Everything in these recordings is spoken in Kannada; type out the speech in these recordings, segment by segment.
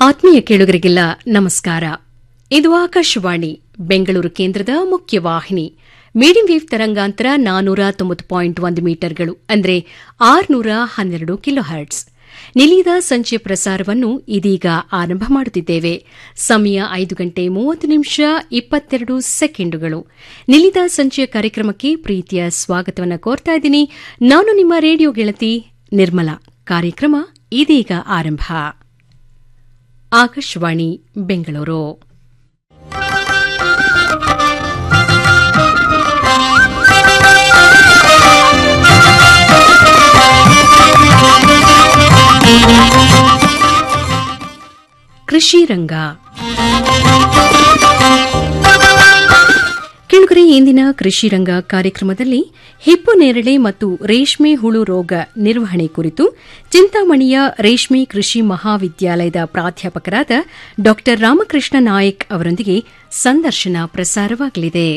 ಆತ್ಮೀಯ ಕೇಳುಗರಿಗೆಲ್ಲ ನಮಸ್ಕಾರ ಇದು ಆಕಾಶವಾಣಿ ಬೆಂಗಳೂರು ಕೇಂದ್ರದ ಮುಖ್ಯವಾಹಿನಿ ಮೀಡಿಯಂ ವೇವ್ ತರಂಗಾಂತರ ನಾನೂರ ತೊಂಬತ್ತು ಪಾಯಿಂಟ್ ಒಂದು ಮೀಟರ್ಗಳು ಅಂದರೆ ಆರುನೂರ ಹನ್ನೆರಡು ಕಿಲೋ ಹರ್ಟ್ಸ್ ನಿಲಿಯದ ಸಂಜೆಯ ಪ್ರಸಾರವನ್ನು ಇದೀಗ ಆರಂಭ ಮಾಡುತ್ತಿದ್ದೇವೆ ಸಮಯ ಐದು ಗಂಟೆ ಮೂವತ್ತು ನಿಮಿಷ ಇಪ್ಪತ್ತೆರಡು ಸೆಕೆಂಡುಗಳು ನಿಲಿದ ಸಂಜೆಯ ಕಾರ್ಯಕ್ರಮಕ್ಕೆ ಪ್ರೀತಿಯ ಸ್ವಾಗತವನ್ನು ಕೋರ್ತಾ ಇದ್ದೀನಿ ನಾನು ನಿಮ್ಮ ರೇಡಿಯೋ ಗೆಳತಿ ನಿರ್ಮಲಾ ಕಾರ್ಯಕ್ರಮ ಇದೀಗ ಆರಂಭ ಆಕಾಶವಾಣಿ ಬೆಂಗಳೂರು ಕೃಷಿ ರಂಗ ಕೆಳಗರೆ ಇಂದಿನ ಕೃಷಿ ರಂಗ ಕಾರ್ಯಕ್ರಮದಲ್ಲಿ ಹಿಪ್ಪು ನೇರಳೆ ಮತ್ತು ರೇಷ್ಮೆ ಹುಳು ರೋಗ ನಿರ್ವಹಣೆ ಕುರಿತು ಚಿಂತಾಮಣಿಯ ರೇಷ್ಮೆ ಕೃಷಿ ಮಹಾವಿದ್ಯಾಲಯದ ಪ್ರಾಧ್ಯಾಪಕರಾದ ಡಾ ರಾಮಕೃಷ್ಣ ನಾಯಕ್ ಅವರೊಂದಿಗೆ ಸಂದರ್ಶನ ಪ್ರಸಾರವಾಗಲಿದೆ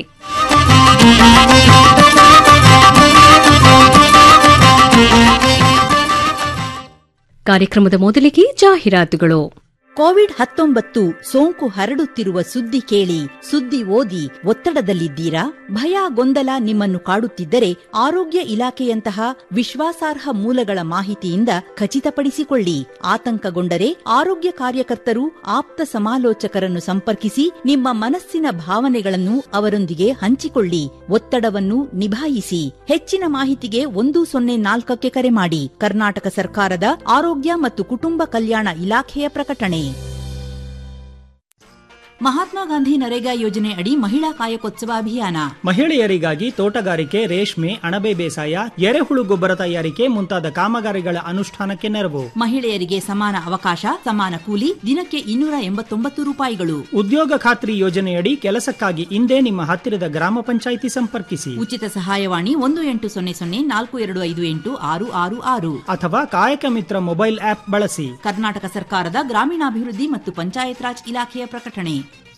ಕಾರ್ಯಕ್ರಮದ ಮೊದಲಿಗೆ ಜಾಹೀರಾತುಗಳು ಕೋವಿಡ್ ಹತ್ತೊಂಬತ್ತು ಸೋಂಕು ಹರಡುತ್ತಿರುವ ಸುದ್ದಿ ಕೇಳಿ ಸುದ್ದಿ ಓದಿ ಒತ್ತಡದಲ್ಲಿದ್ದೀರಾ ಭಯ ಗೊಂದಲ ನಿಮ್ಮನ್ನು ಕಾಡುತ್ತಿದ್ದರೆ ಆರೋಗ್ಯ ಇಲಾಖೆಯಂತಹ ವಿಶ್ವಾಸಾರ್ಹ ಮೂಲಗಳ ಮಾಹಿತಿಯಿಂದ ಖಚಿತಪಡಿಸಿಕೊಳ್ಳಿ ಆತಂಕಗೊಂಡರೆ ಆರೋಗ್ಯ ಕಾರ್ಯಕರ್ತರು ಆಪ್ತ ಸಮಾಲೋಚಕರನ್ನು ಸಂಪರ್ಕಿಸಿ ನಿಮ್ಮ ಮನಸ್ಸಿನ ಭಾವನೆಗಳನ್ನು ಅವರೊಂದಿಗೆ ಹಂಚಿಕೊಳ್ಳಿ ಒತ್ತಡವನ್ನು ನಿಭಾಯಿಸಿ ಹೆಚ್ಚಿನ ಮಾಹಿತಿಗೆ ಒಂದು ಸೊನ್ನೆ ನಾಲ್ಕಕ್ಕೆ ಕರೆ ಮಾಡಿ ಕರ್ನಾಟಕ ಸರ್ಕಾರದ ಆರೋಗ್ಯ ಮತ್ತು ಕುಟುಂಬ ಕಲ್ಯಾಣ ಇಲಾಖೆಯ ಪ್ರಕಟಣೆ ಮಹಾತ್ಮ ಗಾಂಧಿ ನರೇಗಾ ಯೋಜನೆ ಅಡಿ ಮಹಿಳಾ ಕಾಯಕೋತ್ಸವ ಅಭಿಯಾನ ಮಹಿಳೆಯರಿಗಾಗಿ ತೋಟಗಾರಿಕೆ ರೇಷ್ಮೆ ಅಣಬೆ ಬೇಸಾಯ ಎರೆಹುಳು ಗೊಬ್ಬರ ತಯಾರಿಕೆ ಮುಂತಾದ ಕಾಮಗಾರಿಗಳ ಅನುಷ್ಠಾನಕ್ಕೆ ನೆರವು ಮಹಿಳೆಯರಿಗೆ ಸಮಾನ ಅವಕಾಶ ಸಮಾನ ಕೂಲಿ ದಿನಕ್ಕೆ ಇನ್ನೂರ ಎಂಬತ್ತೊಂಬತ್ತು ರೂಪಾಯಿಗಳು ಉದ್ಯೋಗ ಖಾತ್ರಿ ಯೋಜನೆಯಡಿ ಕೆಲಸಕ್ಕಾಗಿ ಇಂದೇ ನಿಮ್ಮ ಹತ್ತಿರದ ಗ್ರಾಮ ಪಂಚಾಯಿತಿ ಸಂಪರ್ಕಿಸಿ ಉಚಿತ ಸಹಾಯವಾಣಿ ಒಂದು ಎಂಟು ಸೊನ್ನೆ ಸೊನ್ನೆ ನಾಲ್ಕು ಎರಡು ಐದು ಎಂಟು ಆರು ಆರು ಆರು ಅಥವಾ ಕಾಯಕ ಮಿತ್ರ ಮೊಬೈಲ್ ಆಪ್ ಬಳಸಿ ಕರ್ನಾಟಕ ಸರ್ಕಾರದ ಗ್ರಾಮೀಣಾಭಿವೃದ್ಧಿ ಮತ್ತು ಪಂಚಾಯತ್ ರಾಜ್ ಇಲಾಖೆಯ ಪ್ರಕಟಣೆ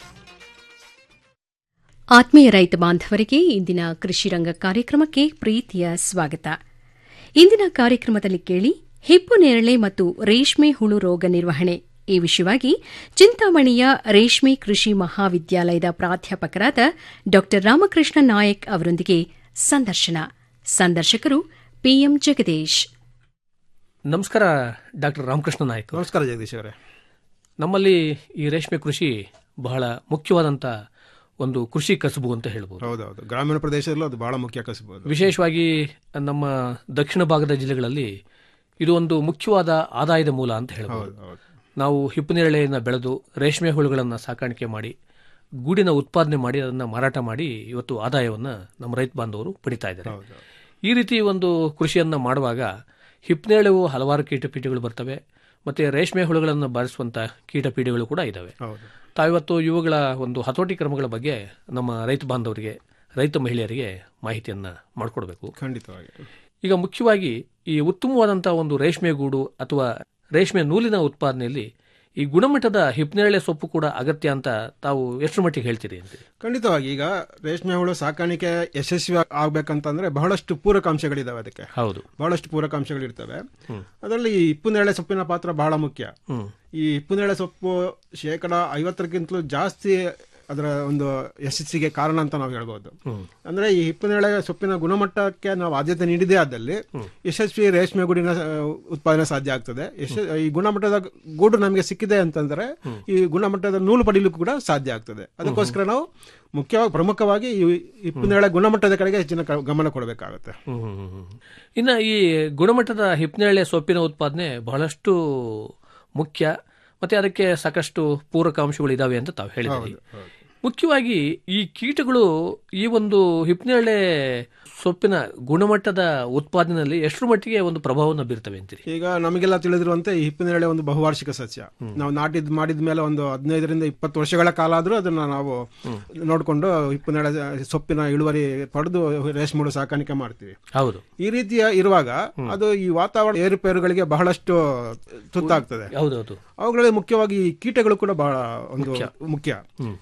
ಆತ್ಮೀಯ ರೈತ ಬಾಂಧವರಿಗೆ ಇಂದಿನ ಕೃಷಿ ರಂಗ ಕಾರ್ಯಕ್ರಮಕ್ಕೆ ಪ್ರೀತಿಯ ಸ್ವಾಗತ ಇಂದಿನ ಕಾರ್ಯಕ್ರಮದಲ್ಲಿ ಕೇಳಿ ಹಿಪ್ಪು ನೇರಳೆ ಮತ್ತು ರೇಷ್ಮೆ ಹುಳು ರೋಗ ನಿರ್ವಹಣೆ ಈ ವಿಷಯವಾಗಿ ಚಿಂತಾಮಣಿಯ ರೇಷ್ಮೆ ಕೃಷಿ ಮಹಾವಿದ್ಯಾಲಯದ ಪ್ರಾಧ್ಯಾಪಕರಾದ ಡಾ ರಾಮಕೃಷ್ಣ ನಾಯಕ್ ಅವರೊಂದಿಗೆ ಸಂದರ್ಶನ ಸಂದರ್ಶಕರು ಪಿಎಂ ಜಗದೀಶ್ ನಮಸ್ಕಾರ ಡಾಕ್ಟರ್ ರಾಮಕೃಷ್ಣ ನಾಯ್ಕ ನಮಸ್ಕಾರ ಜಗದೀಶ್ ಅವರೇ ನಮ್ಮಲ್ಲಿ ಈ ರೇಷ್ಮೆ ಕೃಷಿ ಬಹಳ ಮುಖ್ಯವಾದಂಥ ಒಂದು ಕೃಷಿ ಕಸುಬು ಅಂತ ಹೇಳ್ಬೋದು ಹೌದೌದು ಗ್ರಾಮೀಣ ಪ್ರದೇಶದಲ್ಲೂ ಅದು ಬಹಳ ಮುಖ್ಯ ಕಸಬಹುದು ವಿಶೇಷವಾಗಿ ನಮ್ಮ ದಕ್ಷಿಣ ಭಾಗದ ಜಿಲ್ಲೆಗಳಲ್ಲಿ ಇದು ಒಂದು ಮುಖ್ಯವಾದ ಆದಾಯದ ಮೂಲ ಅಂತ ಹೇಳ್ಬೋದು ಹೌದು ನಾವು ಹಿಪ್ಪನೇರಳೆಯನ್ನು ಬೆಳೆದು ರೇಷ್ಮೆ ಹುಳುಗಳನ್ನು ಸಾಕಾಣಿಕೆ ಮಾಡಿ ಗೂಡಿನ ಉತ್ಪಾದನೆ ಮಾಡಿ ಅದನ್ನು ಮಾರಾಟ ಮಾಡಿ ಇವತ್ತು ಆದಾಯವನ್ನು ನಮ್ಮ ರೈತ ಬಾಂಧವರು ಪಡಿತಾ ಇದ್ದಾರೆ ಹೌದು ಈ ರೀತಿ ಒಂದು ಕೃಷಿಯನ್ನು ಮಾಡುವಾಗ ಹಿಪ್ಪನೇಳೆವು ಹಲವಾರು ಕೀಟಪೀಠಗಳು ಬರ್ತವೆ ಮತ್ತು ರೇಷ್ಮೆ ಹುಳುಗಳನ್ನು ಬಾರಿಸುವಂಥ ಕೀಟಪೀಠಗಳು ಕೂಡ ಇದ್ದಾವೆ ಹೌದು ತಾವಿವತ್ತು ಇವುಗಳ ಒಂದು ಹತೋಟಿ ಕ್ರಮಗಳ ಬಗ್ಗೆ ನಮ್ಮ ರೈತ ಬಾಂಧವರಿಗೆ ರೈತ ಮಹಿಳೆಯರಿಗೆ ಮಾಹಿತಿಯನ್ನು ಮಾಡಿಕೊಡ್ಬೇಕು ಖಂಡಿತವಾಗಿ ಈಗ ಮುಖ್ಯವಾಗಿ ಈ ಉತ್ತಮವಾದಂಥ ಒಂದು ರೇಷ್ಮೆ ಗೂಡು ಅಥವಾ ರೇಷ್ಮೆ ನೂಲಿನ ಉತ್ಪಾದನೆಯಲ್ಲಿ ಈ ಗುಣಮಟ್ಟದ ಹಿಪ್ನೇರಳೆ ಸೊಪ್ಪು ಕೂಡ ಅಗತ್ಯ ಅಂತ ತಾವು ಎಷ್ಟು ಮಟ್ಟಿಗೆ ಹೇಳ್ತೀರಿ ಅಂತ ಖಂಡಿತವಾಗಿ ಈಗ ರೇಷ್ಮೆ ಹುಳು ಸಾಕಾಣಿಕೆ ಯಶಸ್ವಿ ಆಗ್ಬೇಕಂತಂದ್ರೆ ಬಹಳಷ್ಟು ಪೂರಕಾಂಶಗಳಿದಾವೆ ಅದಕ್ಕೆ ಹೌದು ಬಹಳಷ್ಟು ಪೂರಕಾಂಶಗಳಿರ್ತವೆ ಅದರಲ್ಲಿ ಈ ಇಪ್ಪುನೇಳೆ ಸೊಪ್ಪಿನ ಪಾತ್ರ ಬಹಳ ಮುಖ್ಯ ಹ್ಮ್ ಈ ಇಪ್ಪುನೇಳೆ ಸೊಪ್ಪು ಶೇಕಡ ಐವತ್ತಕ್ಕಿಂತಲೂ ಜಾಸ್ತಿ ಅದರ ಒಂದು ಯಶಸ್ಸಿಗೆ ಕಾರಣ ಅಂತ ನಾವು ಹೇಳ್ಬೋದು ಅಂದ್ರೆ ಈ ಹಿಪ್ಪನೇಳೆ ಸೊಪ್ಪಿನ ಗುಣಮಟ್ಟಕ್ಕೆ ನಾವು ಆದ್ಯತೆ ನೀಡಿದೇ ಆದಲ್ಲಿ ಯಶಸ್ವಿ ರೇಷ್ಮೆ ಗೂಡಿನ ಆ, ಉತ್ಪಾದನೆ ಸಾಧ್ಯ ಆಗ್ತದೆ ಯಶ ಈ ಗುಣಮಟ್ಟದ ಗೂಡು ನಮಗೆ ಸಿಕ್ಕಿದೆ ಅಂತಂದ್ರೆ ಈ ಗುಣಮಟ್ಟದ ನೂಲು ಪಡೀಲಿಕ್ಕೂ ಕೂಡ ಸಾಧ್ಯ ಆಗ್ತದೆ ಅದಕ್ಕೋಸ್ಕರ ನಾವು ಮುಖ್ಯವಾಗಿ ಪ್ರಮುಖವಾಗಿ ಈ ಹಿಪ್ಪನೇಳೆ ಗುಣಮಟ್ಟದ ಕಡೆಗೆ ಹೆಚ್ಚಿನ ಕ- ಗಮನ ಕೊಡಬೇಕಾಗುತ್ತೆ ಹ್ಮ್, ಹ್ಮ್, ಹ್ಮ್, ಹ್ಮ್. ಇನ್ನು ಈ ಗುಣಮಟ್ಟದ ಹಿಪ್ನೇರಳೆ ಸೊಪ್ಪಿನ ಉತ್ಪಾದನೆ ಬಹಳಷ್ಟು ಮುಖ್ಯ ಮತ್ತೆ ಅದಕ್ಕೆ ಸಾಕಷ್ಟು ಪೂರಕಾಂಶಗಳು ಇದಾವೆ ಅಂತ ತಾವು ಹೇಳಿದ್ರಿ ಮುಖ್ಯವಾಗಿ ಈ ಕೀಟಗಳು ಈ ಒಂದು ಹಿಪ್ನೇರಳೆ ಸೊಪ್ಪಿನ ಗುಣಮಟ್ಟದ ಉತ್ಪಾದನೆಯಲ್ಲಿ ಎಷ್ಟು ಮಟ್ಟಿಗೆ ಒಂದು ಪ್ರಭಾವವನ್ನು ಬೀರ್ತವೆ ಅಂತೀರಿ ಈಗ ನಮಗೆಲ್ಲ ತಿಳಿದಿರುವಂತೆ ಈ ಹಿಪ್ಪಿನೇರಳೆ ಒಂದು ಬಹುವಾರ್ಷಿಕ ಸಸ್ಯ ನಾವು ನಾಟಿದ್ ಮಾಡಿದ ಮೇಲೆ ಒಂದು ಹದಿನೈದರಿಂದ ಇಪ್ಪತ್ತು ವರ್ಷಗಳ ಕಾಲ ಆದ್ರೂ ಅದನ್ನ ನಾವು ನೋಡಿಕೊಂಡು ಹಿಪ್ಪಿನೇರಳೆ ಸೊಪ್ಪಿನ ಇಳುವರಿ ಪಡೆದು ರೇಷ್ಮೆ ಹುಳು ಸಾಕಾಣಿಕೆ ಮಾಡ್ತೀವಿ ಹೌದು ಈ ರೀತಿಯ ಇರುವಾಗ ಅದು ಈ ವಾತಾವರಣ ಏರುಪೇರುಗಳಿಗೆ ಬಹಳಷ್ಟು ತುತ್ತಾಗ್ತದೆ ಹೌದೌದು ಅವುಗಳಲ್ಲಿ ಮುಖ್ಯವಾಗಿ ಈ ಕೀಟಗಳು ಕೂಡ ಬಹಳ ಒಂದು ಮುಖ್ಯ ಈ ಕೀಟಗಳು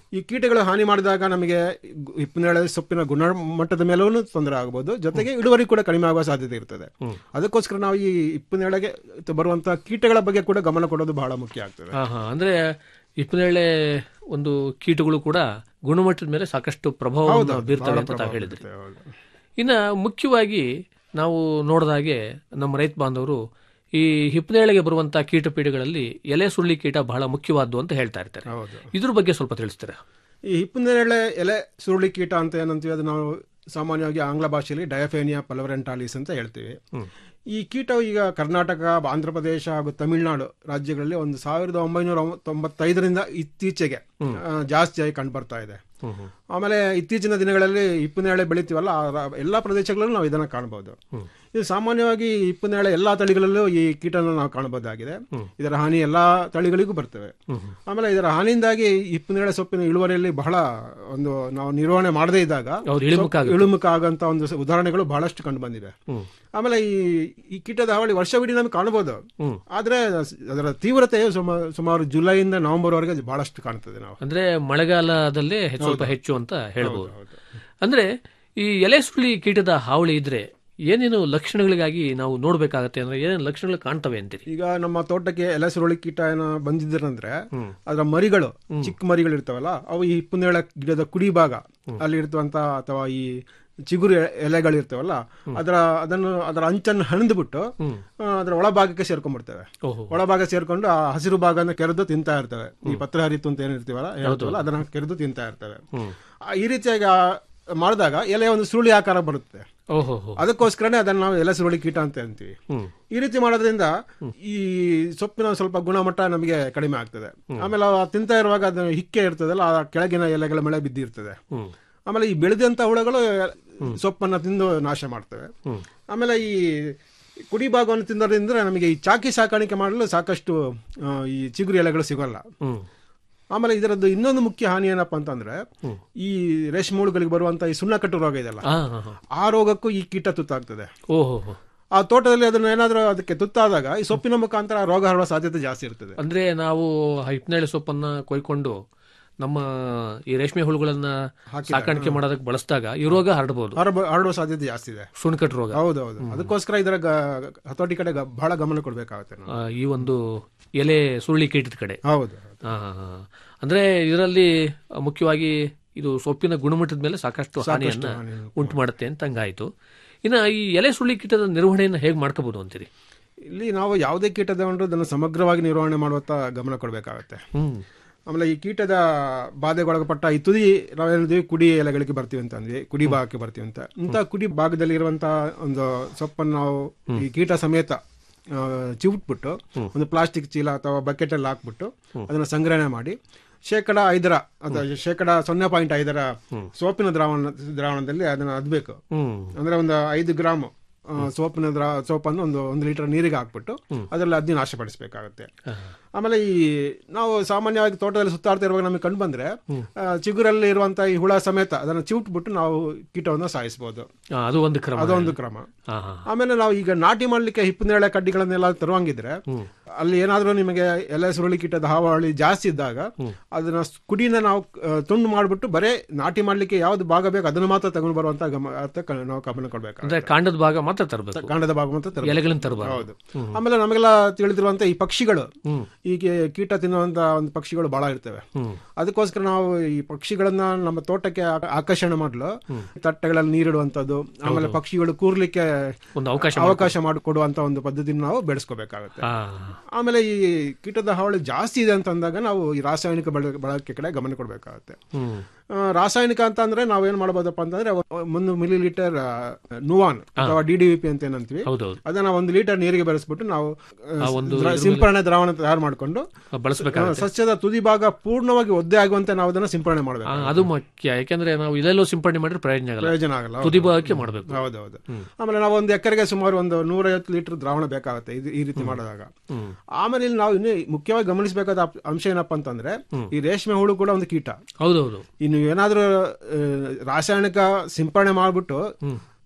ಕೀಟಗಳು ಹಾನಿ ಮಾಡಿದಾಗ ನಮಗೆ ಗು- ಹಿಪ್ಪನೇಳೆ ಸೊಪ್ಪಿನ ಗುಣಮಟ್ಟದ ಮೇಲೂ ತೊಂದರೆ ಆಗಬಹುದು ಜೊತೆಗೆ ಇಳುವರಿ ಕೂಡ ಕಡಿಮೆ ಆಗುವ ಸಾಧ್ಯತೆ ಇರ್ತದೆ ಅದಕ್ಕೋಸ್ಕರ ನಾವು ಈ ಹಿಪ್ಪನೇಳೆಗೆ ಬರುವಂತಹ ಕೀಟಗಳ ಬಗ್ಗೆ ಕೂಡ ಗಮನ ಕೊಡೋದು ಬಹಳ ಮುಖ್ಯ ಆಗ್ತದೆ ಹಾ ಹಾ ಅಂದ್ರೆ ಹಿಪ್ಪನೇಳೆ ಒಂದು ಕೀಟಗಳು ಕೂಡ ಗುಣಮಟ್ಟದ ಮೇಲೆ ಸಾಕಷ್ಟು ಪ್ರಭಾವವನ್ನು ಬೀರ್ತವೆ ಅಂತ ತಾವು ಹೇಳಿದ್ರಿ ಹೌದು. ಇನ್ನ ಮುಖ್ಯವಾಗಿ ನಾವು ನೋಡಿದಾಗೆ ನಮ್ಮ ರೈತ ಬಾಂಧವರು ಈ ಹಿಪ್ಪನೇಳೆಗೆ ಬರುವಂತಹ ಕೀಟ ಪೀಡೆಗಳಲ್ಲಿ ಎಲೆ ಸುಳ್ಳಿ ಕೀಟ ಬಹಳ ಮುಖ್ಯವಾದ್ದು ಅಂತ ಹೇಳ್ತಾ ಇರ್ತಾರೆ ಹೌದು ಇದ್ರ ಬಗ್ಗೆ ಸ್ವಲ್ಪ ತಿಳಿಸ್ತೀರಾ ಈ ಹಿಪ್ಪನೇರಳೆ ಎಲೆ ಸುರುಳಿ ಕೀಟ ಅಂತ ಏನಂತೀವಿ ಅದು ನಾವು ಸಾಮಾನ್ಯವಾಗಿ ಆಂಗ್ಲ ಭಾಷೆಯಲ್ಲಿ ಡಯಫೇನಿಯಾ ಪಲವರೆಂಟಾಲಿಸ್ ಅಂತ ಹೇಳ್ತೀವಿ ಈ ಕೀಟವು ಈಗ ಕರ್ನಾಟಕ ಆಂಧ್ರ ಪ್ರದೇಶ ಹಾಗೂ ತಮಿಳುನಾಡು ರಾಜ್ಯಗಳಲ್ಲಿ ಒಂದು ಸಾವಿರದ ಒಂಬೈನೂರ ತೊಂಬತ್ತೈದರಿಂದ ಇತ್ತೀಚೆಗೆ ಆ, ಜಾಸ್ತಿಯಾಗಿ ಕಂಡು ಬರ್ತಾ ಇದೆ ಆಮೇಲೆ ಇತ್ತೀಚಿನ ದಿನಗಳಲ್ಲಿ ಹಿಪ್ಪನೇಳೆ ಬೆಳಿತೀವಲ್ಲ ಆ ರ- ಎಲ್ಲಾ ಪ್ರದೇಶಗಳಲ್ಲೂ ನಾವು ಇದನ್ನ ಕಾಣಬಹುದು ಇದು ಸಾಮಾನ್ಯವಾಗಿ ಹಿಪ್ಪನೇಳೆ ಎಲ್ಲಾ ತಳಿಗಳಲ್ಲೂ ಈ ಕೀಟನ ನಾವು ಕಾಣಬಹುದಾಗಿದೆ ಇದರ ಹಾನಿ ಎಲ್ಲಾ ತಳಿಗಳಿಗೂ ಬರ್ತವೆ ಆಮೇಲೆ ಇದರ ಹಾನಿಯಿಂದಾಗಿ ಹಿಪ್ಪನೇಳೆ ಸೊಪ್ಪಿನ ಇಳುವರಿಯಲ್ಲಿ ಬಹಳ ಒಂದು ನಾವು ನಿರ್ವಹಣೆ ಮಾಡದೇ ಇದ್ದಾಗ ಹೌದು, ಇಳಿಮುಖ ಸೊಪ್ಪು ಇಳಿಮುಖ ಆಗಂತ ಒಂದು ಸ- ಉದಾಹರಣೆಗಳು ಬಹಳಷ್ಟು ಕಂಡು ಬಂದಿವೆ ಆಮೇಲೆ ಈ ಈ ಕೀಟದ ಹಾವಳಿ ವರ್ಷವಿಡೀ ನಮಗೆ ಕಾಣಬಹುದು ಆದ್ರೆ ಸ್- ಅದರ ತೀವ್ರತೆ ಸುಮ- ಸುಮಾರು ಜುಲೈಯಿಂದ ನವೆಂಬರ್ ವರೆಗೆ ಬಹಳಷ್ಟು ಕಾಣ್ತದೆ ನಾವು ಅಂದ್ರೆ ಮಳೆಗಾಲದಲ್ಲೇ ಹೆಚ್ಚು ಸ್ವಲ್ಪ ಹೆಚ್ಚು ಅಂತ ಹೇಳ್ಬೋದು ಅಂದ್ರೆ ಈ ಎಲೆ ಸುಳ್ಳಿ ಕೀಟದ ಹಾವಳಿ ಇದ್ರೆ ಏನೇನು ಲಕ್ಷಣಗಳಿಗಾಗಿ ನಾವು ನೋಡ್ಬೇಕಾಗತ್ತೆ ಅಂದ್ರೆ ಏನೇನು ಲಕ್ಷಣಗಳು ಕಾಣ್ತವೆ ಅಂತೀರಿ ಈಗ ನಮ್ಮ ತೋಟಕ್ಕೆ ಎಲೆ ಸುರುಳಿ ಕೀಟ ಏನೋ ಬಂದಿದ್ರಂದ್ರೆ ಅದರ ಮರಿಗಳು ಚಿಕ್ಕ ಮರಿಗಳು ಇರ್ತಾವಲ್ಲ ಅವು ಈ ಹಿಪ್ಪನೇಳ ಗಿಡದ ಕುಡಿ ಭಾಗ ಅಲ್ಲಿ ಇರ್ತವಂತ ಅಥವಾ ಈ ಚಿಗುರು ಎ- ಎಲೆಗಳು ಇರ್ತಾವಲ್ಲ ಅದರ ಅದನ್ನು ಅದರ ಅಂಚನ್ನು ಹಣಿದ್ಬಿಟ್ಟು ಆ, ಅದರ ಒಳಭಾಗಕ್ಕೆ ಸೇರ್ಕೊಂಡ್ಬಿಡ್ತವೆ ಓಹೋ ಒಳಭಾಗ ಸೇರ್ಕೊಂಡು ಆ ಹಸಿರು ಭಾಗನ ಕೆರೆದು ತಿಂತಾ ಇರ್ತವೆ ಈ ಪತ್ರ ಹರಿತು ಅಂತ ಏನಿರ್ತೀವಲ್ಲ ಹೇಳ್ತೀವಲ್ಲ ಅದನ್ನ ಕೆರೆದು ತಿಂತಾ ಇರ್ತವೆ ಆ, ಈ ರೀತಿಯಾಗಿ ಆ ಮಾಡಿದಾಗ ಎಲೆ ಒಂದು ಸುರುಳಿ ಆಕಾರ ಬರುತ್ತೆ ಓಹೋ ಹೋ ಅದಕ್ಕೋಸ್ಕರನೇ ಅದನ್ನ ನಾವು ಎಲೆ ಸುರುಳಿ ಕೀಟ ಅಂತ ಅಂತೀವಿ ಹ್ಮ್ ಈ ರೀತಿ ಮಾಡೋದ್ರಿಂದ ಈ ಸೊಪ್ಪಿನ ಸ್ವಲ್ಪ ಗುಣಮಟ್ಟ ನಮಗೆ ಕಡಿಮೆ ಆಗ್ತದೆ ಆಮೇಲೆ ಅವು ತಿಂತಾ ಇರುವಾಗ ಅದು ಹಿಕ್ಕೆ ಇರ್ತದಲ್ಲ ಆ ಕೆಳಗಿನ ಎಲೆಗಳ ಮಳೆ ಬಿದ್ದಿರ್ತದೆ ಹ್ಮ್ ಆಮೇಲೆ ಈ ಬೆಳೆದಂತ ಹುಳಗಳು ಸೊಪ್ಪನ್ನ ತಿಂದು ನಾಶ ಮಾಡ್ತವೆ ಆಮೇಲೆ ಈ ಕುಡಿ ಭಾಗವನ್ನು ತಿನ್ನೋದ್ರಿಂದ ನಮಗೆ ಈ ಚಾಕಿ ಸಾಕಾಣಿಕೆ ಮಾಡಲು ಸಾಕಷ್ಟು ಆ, ಈ ಚಿಗುರು ಎಲೆಗಳು ಸಿಗೋಲ್ಲ ಹ್ಮ್ ಆಮೇಲೆ ಇದರದ್ದು ಇನ್ನೊಂದು ಮುಖ್ಯ ಹಾನಿ ಏನಪ್ಪಾ ಅಂತಂದ್ರೆ ಈ ರೇಷ್ಮೆ ಹುಳುಗಳಿಗೆ ಬರುವಂತ ಈ ಸುಣ್ಣಕಟ್ಟು ರೋಗ ಇದೆಯಲ್ಲ ಹಾ ಹಾ ಹಾ ಆ ರೋಗಕ್ಕೂ ಈ ಕೀಟ ತುತ್ತಾಗ್ತದೆ ಓಹೋ ಹೋ ಆ ತೋಟದಲ್ಲಿ ಅದನ್ನ ಏನಾದ್ರೂ ಅದಕ್ಕೆ ತುತ್ತಾದಾಗ ಈ ಸೊಪ್ಪಿನ ಮುಖಾಂತರ ಆ ರೋಗ ಹರಡುವ ಸಾಧ್ಯತೆ ಜಾಸ್ತಿ ಇರ್ತದೆ ಅಂದ್ರೆ ನಾವು ಹಿಪ್ನೇಳೆ ಸೊಪ್ಪನ್ನ ಕೊಯ್ಕೊಂಡು ನಮ್ಮ ಈ ರೇಷ್ಮೆ ಹುಳುಗಳನ್ನ ಸಾಕಾಣಿಕೆ ಮಾಡೋದಕ್ಕೆ ಬಳಸಿದಾಗ ಈ ರೋಗ ಹರಡಬಹುದು ಹರಬ- ಹರಡುವ ಸಾಧ್ಯತೆ ಜಾಸ್ತಿ ಇದೆ ಸುಣ್ಕಟ್ ರೋಗ ಹೌದೌದು ಅದಕ್ಕೋಸ್ಕರ ಇದರ ಗ- ಹತೋಟಿ ಕಡೆ ಗ- ಬಹಳ ಗಮನ ಕೊಡ್ಬೇಕಾಗುತ್ತೆ ನಾವು ಆ, ಈ ಒಂದು ಎಲೆ ಸುರುಳಿ ಕೀಟದ ಕಡೆ ಹೌದು ಆ, ಆ, ಆ. ಅಂದ್ರೆ ಇದರಲ್ಲಿ ಮುಖ್ಯವಾಗಿ ಇದು ಸೊಪ್ಪಿನ ಗುಣಮಟ್ಟದ ಮೇಲೆ ಸಾಕಷ್ಟು ಹಾನಿಯನ್ನ ಉಂಟು ಮಾಡುತ್ತೆ ಅಂತ ಹಂಗಾಯ್ತು ಇನ್ನ ಈ ಎಲೆ ಸುಳ್ಳಿ ಕೀಟದ ನಿರ್ವಹಣೆಯನ್ನ ಹೇಗೆ ಮಾಡ್ಕೋಬಹುದು ಅಂತೀರಿ ಇಲ್ಲಿ ನಾವು ಯಾವುದೇ ಕೀಟ ತಗೊಂಡ್ರು ಅದನ್ನು ಸಮಗ್ರವಾಗಿ ನಿರ್ವಹಣೆ ಮಾಡುವತ್ತ ಗಮನ ಕೊಡಬೇಕಾಗುತ್ತೆ ಹ್ಮ್ ಆಮೇಲೆ ಈ ಕೀಟದ ಬಾಧೆಗೊಳಪಟ್ಟ ಈ ತುದಿ ನಾವೇನಿದ್ವಿ ಕುಡಿ ಎಲೆಗಳಿಗೆ ಬರ್ತೀವಿ ಅಂತ ಅಂದ್ವಿ ಕುಡಿ ಭಾಗಕ್ಕೆ ಬರ್ತೀವಿ ಅಂತ ಇಂಥ ಕುಡಿ ಭಾಗದಲ್ಲಿ ಇರುವಂತಹ ಒಂದು ಸೊಪ್ಪನ್ನು ನಾವು ಈ ಕೀಟ ಸಮೇತ ಆ, ಚಿವುಟ್ಬಿಟ್ಟು ಒಂದು ಪ್ಲಾಸ್ಟಿಕ್ ಚೀಲ ಅಥವಾ ಬಕೆಟ್ ಅಲ್ಲಿ ಹಾಕ್ಬಿಟ್ಟು ಅದನ್ನ ಸಂಗ್ರಹಣೆ ಮಾಡಿ ಶೇಕಡ ಐದರ ಅಥವಾ ಶೇಕಡ ಸೊನ್ನೆ ಪಾಯಿಂಟ್ ಐದರ ಸೋಪಿನ ದ್ರಾವಣ ದ್ರಾವಣದಲ್ಲಿ ಅದನ್ನ ಅದ್ಬೇಕು ಹ್ಮ್ ಅಂದ್ರೆ ಒಂದು ಐದು ಗ್ರಾಮ್ ಆ, ಸೋಪಿನ ದ್ರಾ ಸೋಪನ್ನು ಒಂದು ಒಂದು ಲೀಟರ್ ನೀರಿಗೆ ಹಾಕ್ಬಿಟ್ಟು ಅದರಲ್ಲಿ ಅದ್ದಿ ನಾಶಪಡಿಸಬೇಕಾಗುತ್ತೆ ಆಮೇಲೆ ಈ ನಾವು ಸಾಮಾನ್ಯವಾಗಿ ತೋಟದಲ್ಲಿ ಸುತ್ತಾಡ್ತಾ ಇರುವಾಗ ನಮಗೆ ಕಂಡು ಬಂದ್ರೆ ಆ, ಚಿಗುರಲ್ಲಿ ಇರುವಂತಹ ಈ ಹುಳ ಸಮೇತ ಅದನ್ನು ಚಿವುಟ್ಬಿಟ್ಟು ನಾವು ಕೀಟವನ್ನು ಸಾಯಿಸಬಹುದು ಆ, ಅದು ಒಂದು ಕ್ರಮ ಅದೊಂದು ಕ್ರಮ ಹಾ ಹಾ ಆಮೇಲೆ ನಾವು ಈಗ ನಾಟಿ ಮಾಡ್ಲಿಕ್ಕೆ ಹಿಪ್ಪನೇಳೆ ಕಡ್ಡಿಗಳನ್ನೆಲ್ಲ ತರುವಂಗಿದ್ರೆ ಅಲ್ಲಿ ಏನಾದ್ರೂ ನಿಮಗೆ ಎಲೆ ಸುರುಳಿ ಕೀಟದ ಹಾವಳಿ ಜಾಸ್ತಿ ಇದ್ದಾಗ ಅದನ್ನ ಸ್- ಕುಡಿನ ನಾವು ಆ, ತುಂಡು ಮಾಡ್ಬಿಟ್ಟು ಬರೇ ನಾಟಿ ಮಾಡ್ಲಿಕ್ಕೆ ಯಾವ್ದು ಭಾಗ ಬೇಕು ಅದನ್ನು ಮಾತ್ರ ತಗೊಂಡು ಬರುವಂತ ಗಮ ಅರ್ಥ ಕ- ನಾವು ಗಮನ ಕೊಡ್ಬೇಕು ಅಂದ್ರೆ ಕಾಂಡದ ಭಾಗ ಮಾತ್ರ ತರಬೇಕು ಕಾಂಡದ ಭಾಗ ಮಾತ್ರ ತರಬೇಕು. ಎಲೆಗಳನ್ನ ತರಬಾರ್ದು ಹೌದು ಆಮೇಲೆ ನಮಗೆಲ್ಲ ತಿಳಿದಿರುವಂತ ಈ ಪಕ್ಷಿಗಳು ಈ ಕೀ- ಕೀಟ ತಿನ್ನುವಂತ ಒಂದು ಪಕ್ಷಿಗಳು ಬಹಳ ಇರ್ತವೆ ಅದಕ್ಕೋಸ್ಕರ ನಾವು ಈ ಪಕ್ಷಿಗಳನ್ನ ನಮ್ಮ ತೋಟಕ್ಕೆ ಆ- ಆಕರ್ಷಣೆ ಮಾಡಲು ತಟ್ಟೆಗಳಲ್ಲಿ ನೀರಿಡುವಂತದ್ದು ಆಮೇಲೆ ಪಕ್ಷಿಗಳು ಕೂರ್ಲಿಕ್ಕೆ ಒಂದು ಅವಕಾಶ ಅವಕಾಶ ಮಾಡಿಕೊಡುವಂತ ಒಂದು ಪದ್ಧತಿನ ನಾವು ಬೆಳೆಸ್ಕೋಬೇಕಾಗುತ್ತೆ ಆ, ಆಮೇಲೆ ಈ ಕೀಟದ ಹಾವಳಿ ಜಾಸ್ತಿ ಇದೆ ಅಂತ ಅಂದಾಗ ನಾವು ಈ ರಾಸಾಯನಿಕ ಬಳ- ಬಳಕೆ ಕಡೆ ಗಮನ ಕೊಡಬೇಕಾಗುತ್ತೆ ಹ್ಮ್ ಆ, ರಾಸಾಯನಿಕ ಅಂತ ಅಂದ್ರೆ ನಾವೇನ್ ಮಾಡಬಹುದಪ್ಪ ಅಂತಂದ್ರೆ ಒಂದು ಮಿಲಿ ಲೀಟರ್ ನುವಾನ್ ಅಥವಾ ಡಿ ಡಿ ಪಿ ಅಂತ ಏನಂತೀವಿ ಹೌದೌದು ಅದನ್ನ ಒಂದು ಲೀಟರ್ ನೀರಿಗೆ ಬೆರೆಸ್ಬಿಟ್ಟು ನಾವು ಆ, ಆ ಒಂದು ದ್ರ- ಸಿಂಪರಣೆ ದ್ರಾವಣ ತಯಾರು ಮಾಡಿಕೊಂಡು ಬಳಸಬೇಕಾಗುತ್ತೆ ಸಸ್ಯದ ತುದಿ ಭಾಗ ಪೂರ್ಣವಾಗಿ ಒದ್ದೆ ಆಗುವಂತೆ ನಾವು ಅದನ್ನ ಸಿಂಪರಣೆ ಮಾಡಬೇಕು ಅದು ಮುಖ್ಯ ಯಾಕೆಂದ್ರೆ ನಾವು ಇದೆಲ್ಲೋ ಸಿಂಪಡಣೆ ಮಾಡಿದ್ರೆ ಪ್ರಯೋಜನ ಆಗಲ್ಲ ಪ್ರಯೋಜನ ಆಗಲ್ಲ ತುದಿ ಭಾಗಕ್ಕೆ ಮಾಡಬೇಕು ಹೌದೌದು ಆಮೇಲೆ ನಾವು ಒಂದು ಎಕರೆಗೆ ಸುಮಾರು ಒಂದು ನೂರೈವತ್ತು ಲೀಟರ್ ದ್ರಾವಣ ಬೇಕಾಗುತ್ತೆ ಇದು ಈ ರೀತಿ ಮಾಡಿದಾಗ ಆಮೇಲೆ ಇಲ್ಲಿ ನಾವು ಇನ್ನು ಮುಖ್ಯವಾಗಿ ಗಮನಿಸಬೇಕಾದ ಅಪ್- ಅಂಶ ಏನಪ್ಪಾ ಅಂತಂದ್ರೆ ಈ ರೇಷ್ಮೆ ಹುಳು ಕೂಡ ಒಂದು ಕೀಟ ಹೌದೌದು ಇನ್ನು ಏನಾದ್ರೂ ಆ, ರಾಸಾಯನಿಕ ಸಿಂಪರಣೆ ಮಾಡ್ಬಿಟ್ಟು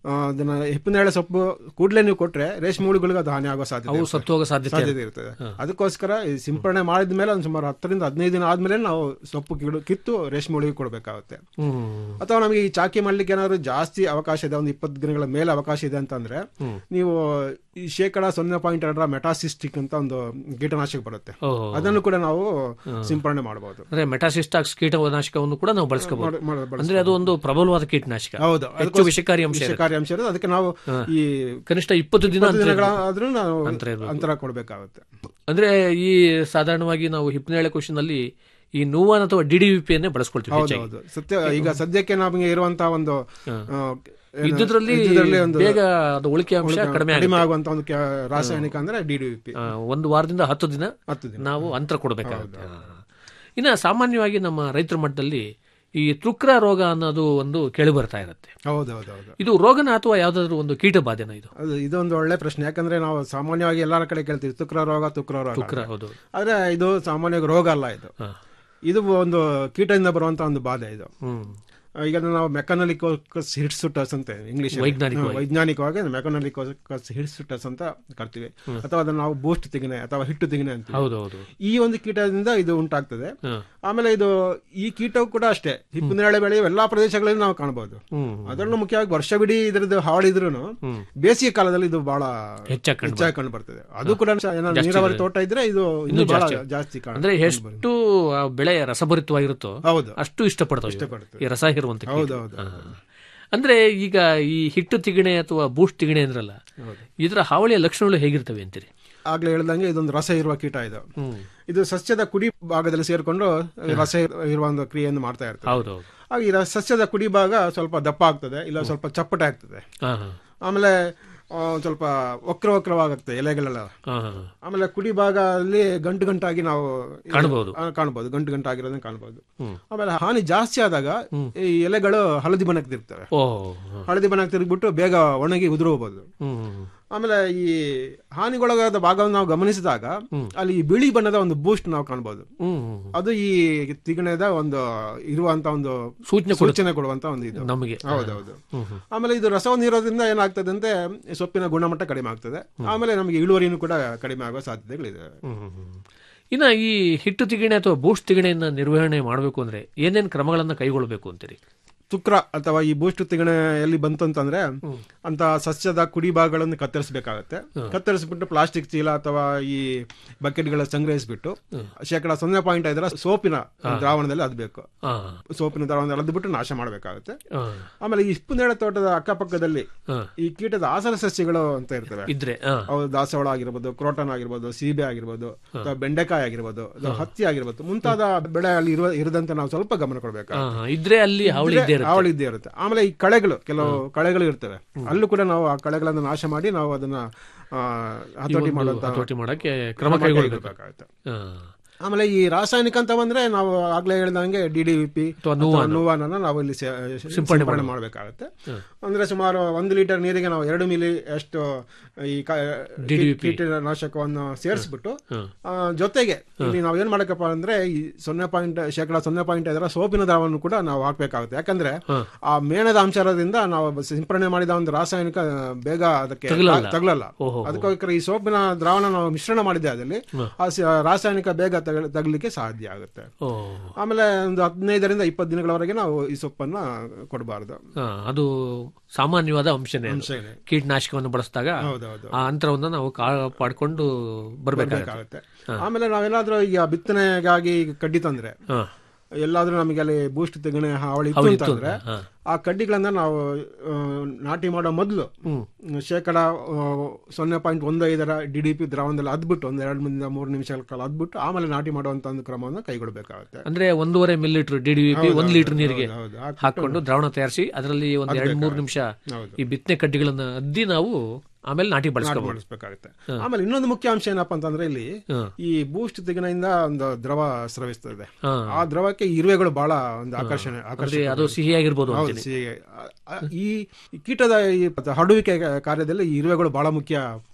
ಆ, ಅದನ್ನ ಹಿಪ್ಪನೇರಳೆ ಸೊಪ್ಪು ಕೂಡಲೇ ನೀವು ಕೊಟ್ರೆ ರೇಷ್ಮೆ ಹುಳುಗಳಿಗೆ ಅದು ಹಾನಿ ಆಗೋ ಸಾಧ್ಯತೆ ಅವು ಇರುತ್ತೆ. ಸತ್ತು ಹೋಗೋ ಸಾಧ್ಯತೆ ಸಾಧ್ಯತೆ ಇರ್ತದೆ ಅದಕ್ಕೋಸ್ಕರ ಈ ಸಿಂಪರಣೆ ಮಾಡಿದ ಮೇಲೆ ಒಂದು ಸುಮಾರು ಹತ್ತರಿಂದ ಹದಿನೈದು ದಿನ ಆದ್ಮೇಲೆ ನಾವು ಸೊಪ್ಪು ಕಿಡು ಕಿತ್ತು ರೇಷ್ಮೆ ಹುಳಿಗೆ ಕೊಡಬೇಕಾಗುತ್ತೆ ಹ್ಮ್ ಅಥವಾ ನಮಗೆ ಈ ಚಾಕಿ ಮಾಡ್ಲಿಕ್ಕೆ ಏನಾದ್ರು ಜಾಸ್ತಿ ಅವಕಾಶ ಇದೆ ಒಂದು ಇಪ್ಪತ್ತು ದಿನಗಳ ಮೇಲೆ ಅವಕಾಶ ಇದೆ ಅಂತಂದ್ರೆ ನೀವು ಈ ಶೇಕಡ ಸೊನ್ನೆ ಪಾಯಿಂಟ್ ಎರಡರ ಮೆಟಾಸಿಸ್ಟಿಕ್ ಅಂತ ಒಂದು ಕೀಟನಾಶಕ ಬರುತ್ತೆ ಓಹೋ. ಅದನ್ನು ಕೂಡ ನಾವು ಸಿಂಪರಣೆ ಮಾಡಬಹುದು ಅಂದ್ರೆ ಮೆಟಾಸಿಸ್ಟಾಕ್ಸ್ ಕೀಟನಾಶಕವನ್ನು ಕೂಡ ನಾವು ಬಳಸ್ಕೋಬಹುದು ಮಾಡ್- ಮಾಡ್- ಬಳಸ್ಬೋದು. ಅಂದ್ರೆ ಅದು ಒಂದು ಪ್ರಬಲವಾದ ಕೀಟನಾಶಕ ಹೌದು ಹೆಚ್ಚು ಅದಕ್ಕೋಸ್ಕರ ವಿಷಕಾರಿ ಅಂಶ ಇರುತ್ತೆ. ವಿಷಕಾರಿ ಅಂಶ ಇರೋದು ಅದಕ್ಕೆ ನಾವು ಈ ಕನಿಷ್ಠ ಇಪ್ಪತ್ತು ದಿನ ಇಪ್ಪತ್ತು ಅಂತರ ದಿನಗಳಾದ್ರೂ ನಾವು ಅಂತರ ಇರ್ಬೇಕು. ಅಂತರ ಕೊಡಬೇಕಾಗುತ್ತೆ ಅಂದ್ರೆ ಈ ಸಾಧಾರಣವಾಗಿ ನಾವು ಹಿಪ್ನೇಳೆ ಕ್ವಶನಲ್ಲಿ ಈ ನೋವಾನ್ ಅಥವಾ ಡಿ ಡಿ ಅನ್ನೇ ಬಳಸ್ಕೊಳ್ತೀವಿ ಹೌದು ಹೆಚ್ಚಾಗಿ. ಹೌದು ಸತ್ಯ ಈಗ ಸದ್ಯಕ್ಕೆ ನಮಗೆ ಇರುವಂತಹ ಒಂದು ಆ, ಏನು- ಇದ್ದುದ್ರಲ್ಲಿ ಇದ್ದುದ್ರಲ್ಲಿ ಒಂದು ಬೇಗ ಅದು ಉಳಿಕೆ ಅಂಶ ಕಡಿಮೆ ಕಡಿಮೆ ಆಗುತ್ತೆ ಆಗುವಂತ ಒಂದು ಕ್ಯಾ- ರಾಸಾಯನಿಕ ಅಂದ್ರೆ ಡಿ ಡಿ ಪಿ ಆ, ಒಂದು ವಾರದಿಂದ ಹತ್ತು ದಿನ ಹತ್ತು ದಿನ ನಾವು ಅಂತರ ಕೊಡಬೇಕಾಗುತ್ತೆ ಆ. ಇನ್ನ ಸಾಮಾನ್ಯವಾಗಿ ನಮ್ಮ ರೈತರ ಮಟ್ಟದಲ್ಲಿ ಈ ತುಕ್ರ ರೋಗ ಅನ್ನೋದು ಒಂದು ಕೇಳಿ ಬರ್ತಾ ಇರುತ್ತೆ ಹೌದೌದೌದು ಇದು ರೋಗನ ಅಥವಾ ಯಾವ್ದಾದ್ರು ಒಂದು ಕೀಟ ಬಾಧೆನ ಇದು ಅದು ಇದೊಂದು ಒಳ್ಳೆ ಪ್ರಶ್ನೆ ಯಾಕಂದ್ರೆ ನಾವು ಸಾಮಾನ್ಯವಾಗಿ ಎಲ್ಲರ ಕಡೆ ಕೇಳ್ತೀವಿ ತುಕ್ರ ರೋಗ ತುಕ್ರ ರೋಗ ತುಕ್ರ ಅಂತ. ಹೌದು ಆದ್ರೆ ಇದು ಸಾಮಾನ್ಯವಾಗಿ ರೋಗ ಅಲ್ಲ ಇದು ಹಾ. ಇದು ಒಂದು ಕೀಟದಿಂದ ಬರುವಂತ ಒಂದು ಬಾಧೆ ಇದು ಹ್ಮ್ ಈಗ ನಾವು ಮೆಕಾನಲಿಕೋಕಸ್ ಹಿಡ್ಸುಟಸ್ ಅಂತ ಇಂಗ್ಲಿಷ್ ವೈಜ್ಞಾನಿಕವಾಗಿ. ವೈಜ್ಞಾನಿಕವಾಗಿ ಮೆಕಾನಲಿಕೋಕಸ್ ಹಿಡ್ಸುಟಸ್ ಅಂತ ಕರ್ತೀವಿ ಅಥವಾ ಅದನ್ನ ನಾವು ಬೂಸ್ಟ್ ತಿಗಣೆ ಅಥವಾ ಹಿಟ್ಟು ತಿಗಣೆ ಅಂತೀವಿ ಹೌದು ಹೌದು ಈ ಒಂದು ಕೀಟದಿಂದ ಇದು ಉಂಟಾಗ್ತದೆ ಹಾ. ಆಮೇಲೆ ಇದು ಈ ಕೀಟವು ಕೂಡ ಅಷ್ಟೇ ಹಿಪ್ಪನೇರಳೆ ಬೆಳೆಯುವ ಎಲ್ಲಾ ಪ್ರದೇಶಗಳಲ್ಲಿ ನಾವು ಕಾಣಬಹುದು ಹ್ಮ್ ಅದರಲ್ಲೂ ಮುಖ್ಯವಾಗಿ ವರ್ಷವಿಡೀ ಇದ್ರದ್ದು ಹಾವಳಿದ್ರು ಬೇಸಿಗೆ ಕಾಲದಲ್ಲಿ ಇದು ಬಹಳ ಹೆಚ್ಚಾಗಿ ಕಂಡು ಹೆಚ್ಚಾಗಿ ಕಂಡು ಬರ್ತದೆ ಅದು ಕೂಡ ಏನಾದ್ರು ನೀರಾವರಿ ತೋಟ ಇದ್ರೆ ಇದು ಇನ್ನೂ ಬಹಳ ಜಾಸ್ತಿ ಕಾಣ ಅಂದ್ರೆ ಎಷ್ಟು ಆ ಬೆಳೆ ರಸಭರಿತವಾಗಿರುತ್ತೋ ಹೌದು ಅಷ್ಟು ಇಷ್ಟಪಡ್ತಾವೆ ಇವು. ಇಷ್ಟಪಡ್ತವೆ. ಈ ರಸ ಇರುವಂತ ಕೀಟ. ಹೌದು, ಹೌದು, ಹಾ. ಅಂದ್ರೆ ಈಗ ಈ ಹಿಟ್ಟು ತಿಗಣೆ ಅಥವಾ ಬೂಸ್ಟ್ ತಿಗಣೆ ಅಂದ್ರಲ್ಲ ಇದರ ಹಾವಳಿಯ ಲಕ್ಷಣಗಳು ಹೇಗಿರ್ತವೆ ಅಂತೀರಿ ಆಗ್ಲೇ ಹೇಳ್ದಂಗೆ ಇದೊಂದು ರಸ ಇರುವ ಕೀಟ ಇದು ಹ್ಮ್ ಇದು ಸಸ್ಯದ ಕುಡಿ ಭಾಗದಲ್ಲಿ ಸೇರ್ಕೊಂಡು ರಸ ಇರುವ ಒಂದು ಕ್ರಿಯೆಯನ್ನು ಮಾಡ್ತಾ ಇರ್ತದೆ ಹೌದು ಹೌದು ಆಗ ಈ ರ- ಸಸ್ಯದ ಕುಡಿ ಭಾಗ ಸ್ವಲ್ಪ ದಪ್ಪ ಆಗ್ತದೆ ಇಲ್ಲ ಸ್ವಲ್ಪ ಚಪ್ಪಟೆ ಆಗ್ತದೆ ಹಾ ಹಾ ಆಮೇಲೆ ಆ, ಒಂದ್ ಸ್ವಲ್ಪ ವಕ್ರ ವಕ್ರವಾಗುತ್ತೆ ಎಲೆಗಳೆಲ್ಲ ಹಾ ಹಾ ಆಮೇಲೆ ಕುಡಿ ಭಾಗದಲ್ಲಿ ಗಂಟು ಗಂಟಾಗಿ ನಾವು ಕಾಣ್ಬೋದು. ಆ, ಕಾಣ್ಬೋದು ಗಂಟು ಗಂಟಾಗಿರೋದನ್ನ ಕಾಣ್ಬೋದು ಹ್ಮ್. ಆಮೇಲೆ ಹಾನಿ ಜಾಸ್ತಿ ಆದಾಗ ಈ ಎಲೆಗಳು ಹಳದಿ ಬಣ್ಣಕ್ಕೆ ತಿರುಗ್ತವೆ ಓಹ್ ಹಾ. ಹಳದಿ ಬಣ್ಣಕ್ಕೆ ತಿರುಗ್ಬಿಟ್ಟು ಬೇಗ ಒಣಗಿ ಉದುರು ಹೋಗ್ಬೋದು ಹ್ಮ್ ಹ್ಮ್ ಆಮೇಲೆ ಈ ಹಾನಿಗೊಳಗಾದ ಭಾಗವನ್ನು ನಾವು ಗಮನಿಸಿದಾಗ ಅಲ್ಲಿ ಈ ಬಿಳಿ ಬಣ್ಣದ ಒಂದು ಬೂಸ್ಟ್ ನಾವು ಕಾಣ್ಬೋದು ಹ್ಮ್ ಹ್ಮ್ ಅದು ಈ ತಿಗಣೆದ ಒಂದು ಇರುವಂತ ಒಂದು ಸೂಚನೆ ಸೂಚನೆ ಕೊಡುವಂತ ಒಂದು ಇದು ನಮಗೆ ಹೌದೌದು ಹ್ಮ್ ಹ್ಮ್ ಆಮೇಲೆ ಇದು ರಸವನ್ನು ಇರೋದ್ರಿಂದ ಏನಾಗ್ತದೆ ಅಂದ್ರೆ ಸೊಪ್ಪಿನ ಗುಣಮಟ್ಟ ಕಡಿಮೆ ಆಗ್ತದೆ ಆಮೇಲೆ ನಮಗೆ ಇಳುವರಿನೂ ಕೂಡ ಕಡಿಮೆ ಆಗೋ ಸಾಧ್ಯತೆಗಳಿದೆ ಹ್ಮ್ ಹ್ಮ್ ಹ್ಮ್. ಇನ್ನ ಈ ಹಿಟ್ಟು ತಿಗಣೆ ಅಥವಾ ಬೂಸ್ಟ್ ತಿಗಣೆಯನ್ನ ನಿರ್ವಹಣೆ ಮಾಡಬೇಕು ಅಂದ್ರೆ ಏನೇನ್ ಕ್ರಮಗಳನ್ನ ಕೈಗೊಳ್ಳಬೇಕು ಅಂತೀರಿ ತುಕ್ರ ಅಥವಾ ಈ ಬೂಸ್ಟ್ ತಿಗಣೆ ಎಲ್ಲಿ ಬಂತು ಅಂತಂದ್ರೆ ಅಂತ ಸಸ್ಯದ ಕುಡಿ ಭಾಗಗಳನ್ನು ಕತ್ತರಿಸಬೇಕಾಗತ್ತೆ ಕತ್ತರಿಸ್ಬಿಟ್ಟು ಪ್ಲಾಸ್ಟಿಕ್ ಚೀಲ ಅಥವಾ ಈ ಬಕೆಟ್ಗಳ ಸಂಗ್ರಹಿಸ್ಬಿಟ್ಟು ಶೇಕಡ ಸೊನ್ನೆ ಪಾಯಿಂಟ್ ಐದರ ಸೋಪಿನ ದ್ರಾವಣದಲ್ಲಿ ಅದ್ಬೇಕು ಹಾ ಸೋಪಿನ ದ್ರಾವಣದಲ್ಲಿ ಅದ್ಬಿಟ್ಟು ನಾಶ ಮಾಡಬೇಕಾಗುತ್ತೆ ಹಾ ಆಮೇಲೆ ಈ ಹಿಪ್ಪನೇಳೆ ತೋಟದ ಅಕ್ಕಪಕ್ಕದಲ್ಲಿ ಹಾ. ಈ ಕೀಟದ ಆಸನ ಸಸ್ಯಗಳು ಅಂತ ಇರ್ತವೆ ಇದ್ರೆ ಹಾ ಅವು ದಾಸವಾಳ ಆಗಿರ್ಬೋದು ಕ್ರೋಟನ್ ಆಗಿರ್ಬೋದು ಸೀಬೆ ಆಗಿರ್ಬೋದು ಅಥವಾ ಬೆಂಡೆಕಾಯಿ ಆಗಿರ್ಬೋದು ಅಥವಾ ಹತ್ತಿ ಆಗಿರ್ಬೋದು ಮುಂತಾದ ಬೆಳೆ ಅಲ್ಲಿ ಇರುವ ಇರದಂತೆ ನಾವು ಸ್ವಲ್ಪ ಗಮನ ಕೊಡಬೇಕು ಹಾ, ಹಾ. ಇದ್ರೆ ಅಲ್ಲಿ ಹಾವಳಿ ಇದ್ದೇ ಇರುತ್ತೆ ಹಾವಳಿ ಇದ್ದೇ ಇರುತ್ತೆ ಆಮೇಲೆ ಈ ಕಳೆಗಳು ಕೆಲವು ಕಳೆಗಳು ಇರ್ತವೆ ಅಲ್ಲೂ ಕೂಡ ನಾವು ಆ ಕಳೆಗಳನ್ನು ನಾಶ ಮಾಡಿ ನಾವು ಅದನ್ನ ಆ, ಹತೋಟಿ ಮಾಡುವಂತ ಹತೋಟಿ ಮಾಡಕ್ಕೆ ಕ್ರಮ ಕೈಗೊಳ್ಳಬೇಕು ಕೈಗೊಳ್ಳಬೇಕಾಗುತ್ತೆ ಹಾ. ಆಮೇಲೆ ಈ ರಾಸಾಯನಿಕ ಅಂತ ಬಂದ್ರೆ ನಾವು ಆಗ್ಲೇ ಹೇಳ್ದಂಗೆ ಡಿ ಡಿ ಪಿ ಅಥವಾ ನೋವಾನ್. ನೋವಾನ ನಾವು ಇಲ್ಲಿ ಸೇ- ಸಿಂಪಡಣೆ ಮಾಡಬೇಕಾಗುತ್ತೆ ಅಂದ್ರೆ ಸುಮಾರು ಒಂದು ಲೀಟರ್ ನೀರಿಗೆ ನಾವು ಎರಡು ಮಿಲಿ ಅಷ್ಟು ಈ ಕ- DDP. ಕೀಟನಾಶಕವನ್ನು ಸೇರಿಸ್ಬಿಟ್ಟು ಆ, ಜೊತೆಗೆ ಇಲ್ಲಿ ನಾವು ಏನ್ ಮಾಡಬೇಕಪ್ಪ ಅಂದ್ರೆ ಈ ಸೊನ್ನೆ ಪಾಯಿಂಟ್ ಶೇಕಡ ಸೊನ್ನೆ ಪಾಯಿಂಟ್ ಐದರ ಸೋಪಿನ ದ್ರಾವಣ ಕೂಡ ನಾವು ಹಾಕ್ಬೇಕಾಗುತ್ತೆ ಯಾಕಂದ್ರೆ ಆ ಮೇಣದ ಅಂಶ ಇರೋದ್ರಿಂದ ನಾವು ಸಿಂಪಡಣೆ ಮಾಡಿದ ಒಂದು ರಾಸಾಯನಿಕ ಬೇಗ ಅದಕ್ಕೆ ತಗುಲಲ್ಲ. ತಗಲಲ್ಲ ಓಹೋ. ಅದಕ್ಕೋಸ್ಕರ ಈ ಸೋಪಿನ ದ್ರಾವಣ ನಾವು ಮಿಶ್ರಣ ಮಾಡಿದ್ದೆ ಅದಲ್ಲಿ ಆ ಸ- ರಾಸಾಯನಿಕ ಬೇಗ ತಗಲ್- ತಗಲಿಕ್ಕೆ ಸಾಧ್ಯ ಆಗುತ್ತೆ ಓ ಆಮೇಲೆ ಒಂದು ಹದಿನೈದರಿಂದ ಇಪ್ಪತ್ತು ದಿನಗಳವರೆಗೆ ನಾವು ಈ ಸೊಪ್ಪನ್ನ ಕೊಡಬಾರ್ದು ಹಾ, ಅದು ಸಾಮಾನ್ಯವಾದ ಅಂಶನೇ ಅದು. ಅಂಶನೇ. ಕೀಟನಾಶಕವನ್ನು ಬಳಸಿದಾಗ ಹೌದೌದು ಆ ಅಂತರವನ್ನ ನಾವು ಕಾಪಾಡ್ಕೊಂಡು ಬರ್ಬೇಕಾಗುತ್ತೆ ಆಗುತ್ತೆ ಆಮೇಲೆ ನಾವೇನಾದ್ರೂ ಈಗ ಬಿತ್ತನೆಗಾಗಿ ಕಡ್ಡಿ ತಂದ್ರೆ ಹಾ ಎಲ್ಲಾದ್ರೂ ನಮಗೆ ಅಲ್ಲಿ ಬೂಸ್ಟ್ ತೆಗಣೆ ಹಾವಳಿ ಇತ್ತು ಹಾವಳಿ ಇತ್ತು ಅಂತಂದ್ರೆ ಹಾ. ಆ ಕಡ್ಡಿಗಳನ್ನ ನಾವು ಆ, ನಾಟಿ ಮಾಡೋ ಮೊದಲು ಶೇಕಡ ಆ, ಸೊನ್ನೆ ಪಾಯಿಂಟ್ ಒಂದು ಐದರ ಡಿ ಡಿ ಪಿ ದ್ರಾವಣದಲ್ಲಿ ಅದ್ಬಿಟ್ಟು ಒಂದು ಎರಡು ನಿಮಿಷ ಮೂರು ನಿಮಿಷಗಳ ಕಾಲ ಅದ್ಬಿಟ್ಟು ಆಮೇಲೆ ನಾಟಿ ಮಾಡುವಂತ ಒಂದು ಕ್ರಮವನ್ನು ಕೈಗೊಳ್ಳಬೇಕಾಗುತ್ತೆ ಅಂದ್ರೆ ಒಂದೂವರೆ millilitre D D P ಒಂದ್ ಲೀಟರ್ ನೀರಿಗೆ ಹೌದು, ಹಾಕ್ಬಿಟ್ಟು ಹಾಕೊಂಡು ದ್ರಾವಣ ತಯಾರಿಸಿ ಅದರಲ್ಲಿ ಒಂದ್ ಎರಡ್ ಮೂರು ನಿಮಿಷ ಹೌದು. ಈ ಬಿತ್ತನೆ ಕಡ್ಡಿಗಳನ್ನ ಅದ್ದಿ ನಾವು ಆಮೇಲೆ ನಾಟಿ ಬಳಸ್ಕೋಬಹುದು ಮಾಡಿಸ್ಬೇಕಾಗುತ್ತೆ ಆಮೇಲೆ ಇನ್ನೊಂದು ಮುಖ್ಯ ಅಂಶ ಏನಪ್ಪಾ ಅಂತಂದ್ರೆ ಇಲ್ಲಿ ಹಾ. ಈ ಬೂಸ್ಟ್ ತೆಗಣಿಂದ ಒಂದು ದ್ರವ ಸ್ರವಿಸ್ತದೆ ಹಾ. ಆ ದ್ರವಕ್ಕೆ ಇರುವೆಗಳು ಬಹಳ ಒಂದು ಆಕರ್ಷಣೆ ಅಂದ್ರೆ ಆಕರ್ಷಣೆ ಅದು ಸಿಹಿಯಾಗಿರ್ಬೋದು ಹೌದು, ಅಂತೀನಿ ಸಿಹಿಗೆ. ಆ- ಆ- ಈ ಈ ಕೀಟದ ಈ ಹರಡುವಿಕೆ ಕಾರ್ಯದಲ್ಲಿ ಈ ಇರುವೆಗಳು ಬಹಳ ಮುಖ್ಯ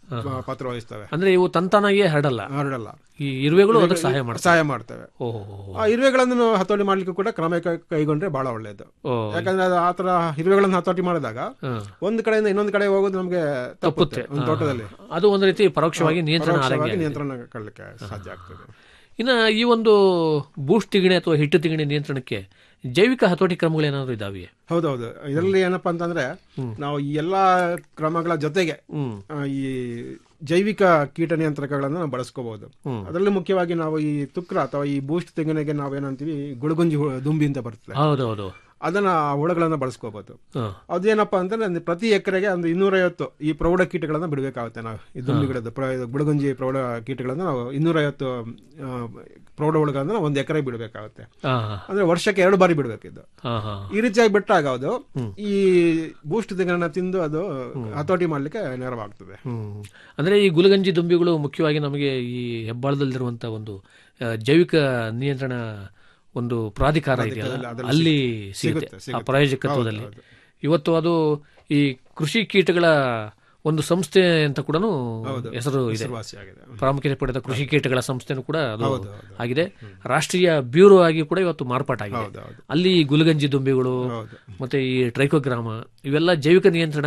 ಪ- ಪಾತ್ರ ವಹಿಸ್ತವೆ ಅಂದ್ರೆ ಇವು ತಂತಾನಾಗಿಯೇ ಹರಡಲ್ಲ ಹರಡಲ್ಲ ಈ ಇರುವೆಗಳು ಅದಕ್ಕೆ ಸಹಾಯ ಮಾಡ್ತವೆ ಸಹಾಯ ಮಾಡ್ತವೆ ಓಹೋ ಆ ಇರುವೆಗಳನ್ನು ನಾವು ಹತೋಟಿ ಮಾಡ್ಲಿಕ್ಕೂ ಕೂಡ ಕ್ರಮ ಕೈ- ಕೈಗೊಂಡ್ರೆ ಬಹಳ ಒಳ್ಳೆಯದು ಓ ಯಾಕಂದ್ರೆ ಅದು ಆ ತರ ಇರುವೆಗಳನ್ನು ಹತೋಟಿ ಮಾಡಿದಾಗ ಹ. ಒಂದು ಕಡೆಯಿಂದ ಇನ್ನೊಂದು ಕಡೆ ಹೋಗೋದು ನಮಗೆ ತಪ್ಪುತ್ತೆ ಒಂದು ತೋಟದಲ್ಲಿ ಅದು ಒಂದು ರೀತಿ ಪರೋಕ್ಷವಾಗಿ ನಿಯಂತ್ರಣ ಪರೋಕ್ಷವಾಗಿ ಆರಂಭ ನಿಯಂತ್ರಣ ಮಾಡಲಿಕ್ಕೆ ಸಾಧ್ಯ ಆಗ್ತದೆ ಇನ್ನು ಈ ಒಂದು ಬೂಸ್ಟ್ ತಿಗಣೆ ಅಥವಾ ಹಿಟ್ಟು ತಿಗಣೆ ನಿಯಂತ್ರಣಕ್ಕೆ ಜೈವಿಕ ಹತೋಟಿ ಕ್ರಮಗಳೇನಾದ್ರು ಇದಾವೆ ಹೌದೌದು ಇದರಲ್ಲಿ ಏನಪ್ಪಾ ಅಂತಂದ್ರೆ ನಾವು ಈ ಎಲ್ಲಾ ಕ್ರಮಗಳ ಜೊತೆಗೆ ಹ್ಮ್ ಆ, ಈ ಜೈವಿಕ ಕೀಟ ನಿಯಂತ್ರಕಗಳನ್ನು ನಾವು ಬಳಸ್ಕೋಬಹುದು ಅದರಲ್ಲಿ ಮುಖ್ಯವಾಗಿ ನಾವು ಈ ತುಕ್ರ ಅಥವಾ ಈ ಬೂಸ್ಟ್ ತೆಂಗಿನೆಗೆ ನಾವೇನಂತೀವಿ ಗುಳಗುಂಜಿ ಹು- ದುಂಬಿ ಅಂತ ಬರ್ತದೆ ಹೌದೌದು ಅದನ್ನ ಆ ಹುಳಗಳನ್ನ ಬಳಸ್ಕೋಬಹುದು ಹ. ಅದೇನಪ್ಪಾ ಅಂತಂದ್ರೆ ಒಂದು ಪ್ರತಿ ಎಕರೆಗೆ ಒಂದು ಇನ್ನೂರೈವತ್ತು ಈ ಪ್ರೌಢ ಕೀಟಗಳನ್ನ ಬಿಡಬೇಕಾಗುತ್ತೆ ನಾವು ಈ ದುಂಬಿಗಳದ್ದು ಪ್ರ- ಇದು ಗುಳಗುಂಜಿ ಪ್ರೌಢ ಕೀಟಗಳನ್ನ ನಾವು ಇನ್ನೂರೈವತ್ತು ಆ, ಪ್ರೌಢ ಹುಳುಗಳನ್ನ ನಾವು ಒಂದು ಎಕರೆ ಬಿಡಬೇಕಾಗುತ್ತೆ ಹಾ ಅಂದ್ರೆ ವರ್ಷಕ್ಕೆ ಎರಡು ಬಾರಿ ಬಿಡಬೇಕಿದ್ದು ಹಾ ಹಾ ಈ ರೀತಿಯಾಗಿ ಬಿಟ್ಟಾಗ ಅದು ಈ ಬೂಸ್ಟ್ ತೆಂಗನ್ನ ತಿಂದು ಅದು ಹತೋಟಿ ಮಾಡ್ಲಿಕ್ಕೆ ನೆರವಾಗ್ತದೆ ಹ್ಮ್ ಅಂದ್ರೆ ಈ ಗುಲಗಂಜಿ ದುಂಬಿಗಳು ಮುಖ್ಯವಾಗಿ ನಮಗೆ ಈ ಹೆಬ್ಬಾಳದಲ್ಲಿರುವಂತಹ ಒಂದು ಆ, ಜೈವಿಕ ನಿಯಂತ್ರಣ ಒಂದು ಪ್ರಾಧಿಕಾರ ಇದೆಯಲ್ಲ ಅಲ್ಲಿ ಸಿಗುತ್ತೆ ಆ ಪ್ರಾಯೋಜಕತ್ವದಲ್ಲಿ ಇವತ್ತು ಅದು ಈ ಕೃಷಿ ಕೀಟಗಳ ಒಂದು ಸಂಸ್ಥೆ ಅಂತ ಕೂಡ ಹೆಸರು ಇದೆ ವಾಸಿಯಾಗಿದೆ ಪ್ರಾಮುಖ್ಯತೆ ಪಡೆದ ಕೃಷಿ ಕೀಟಗಳ ಸಂಸ್ಥೆನೂ ಕೂಡ ಅದು ಆಗಿದೆ ರಾಷ್ಟ್ರೀಯ ಬ್ಯೂರೋ ಆಗಿ ಕೂಡ ಇವತ್ತು ಮಾರ್ಪಾಟಾಗಿದೆ ಹೌದು. ಅಲ್ಲಿ ಗುಲಗಂಜಿ ದುಂಬಿಗಳು ಹೌದು. ಮತ್ತೆ ಈ ಟ್ರೈಕೋಗ್ರಾಮ ಇವೆಲ್ಲ ಜೈವಿಕ ನಿಯಂತ್ರಣ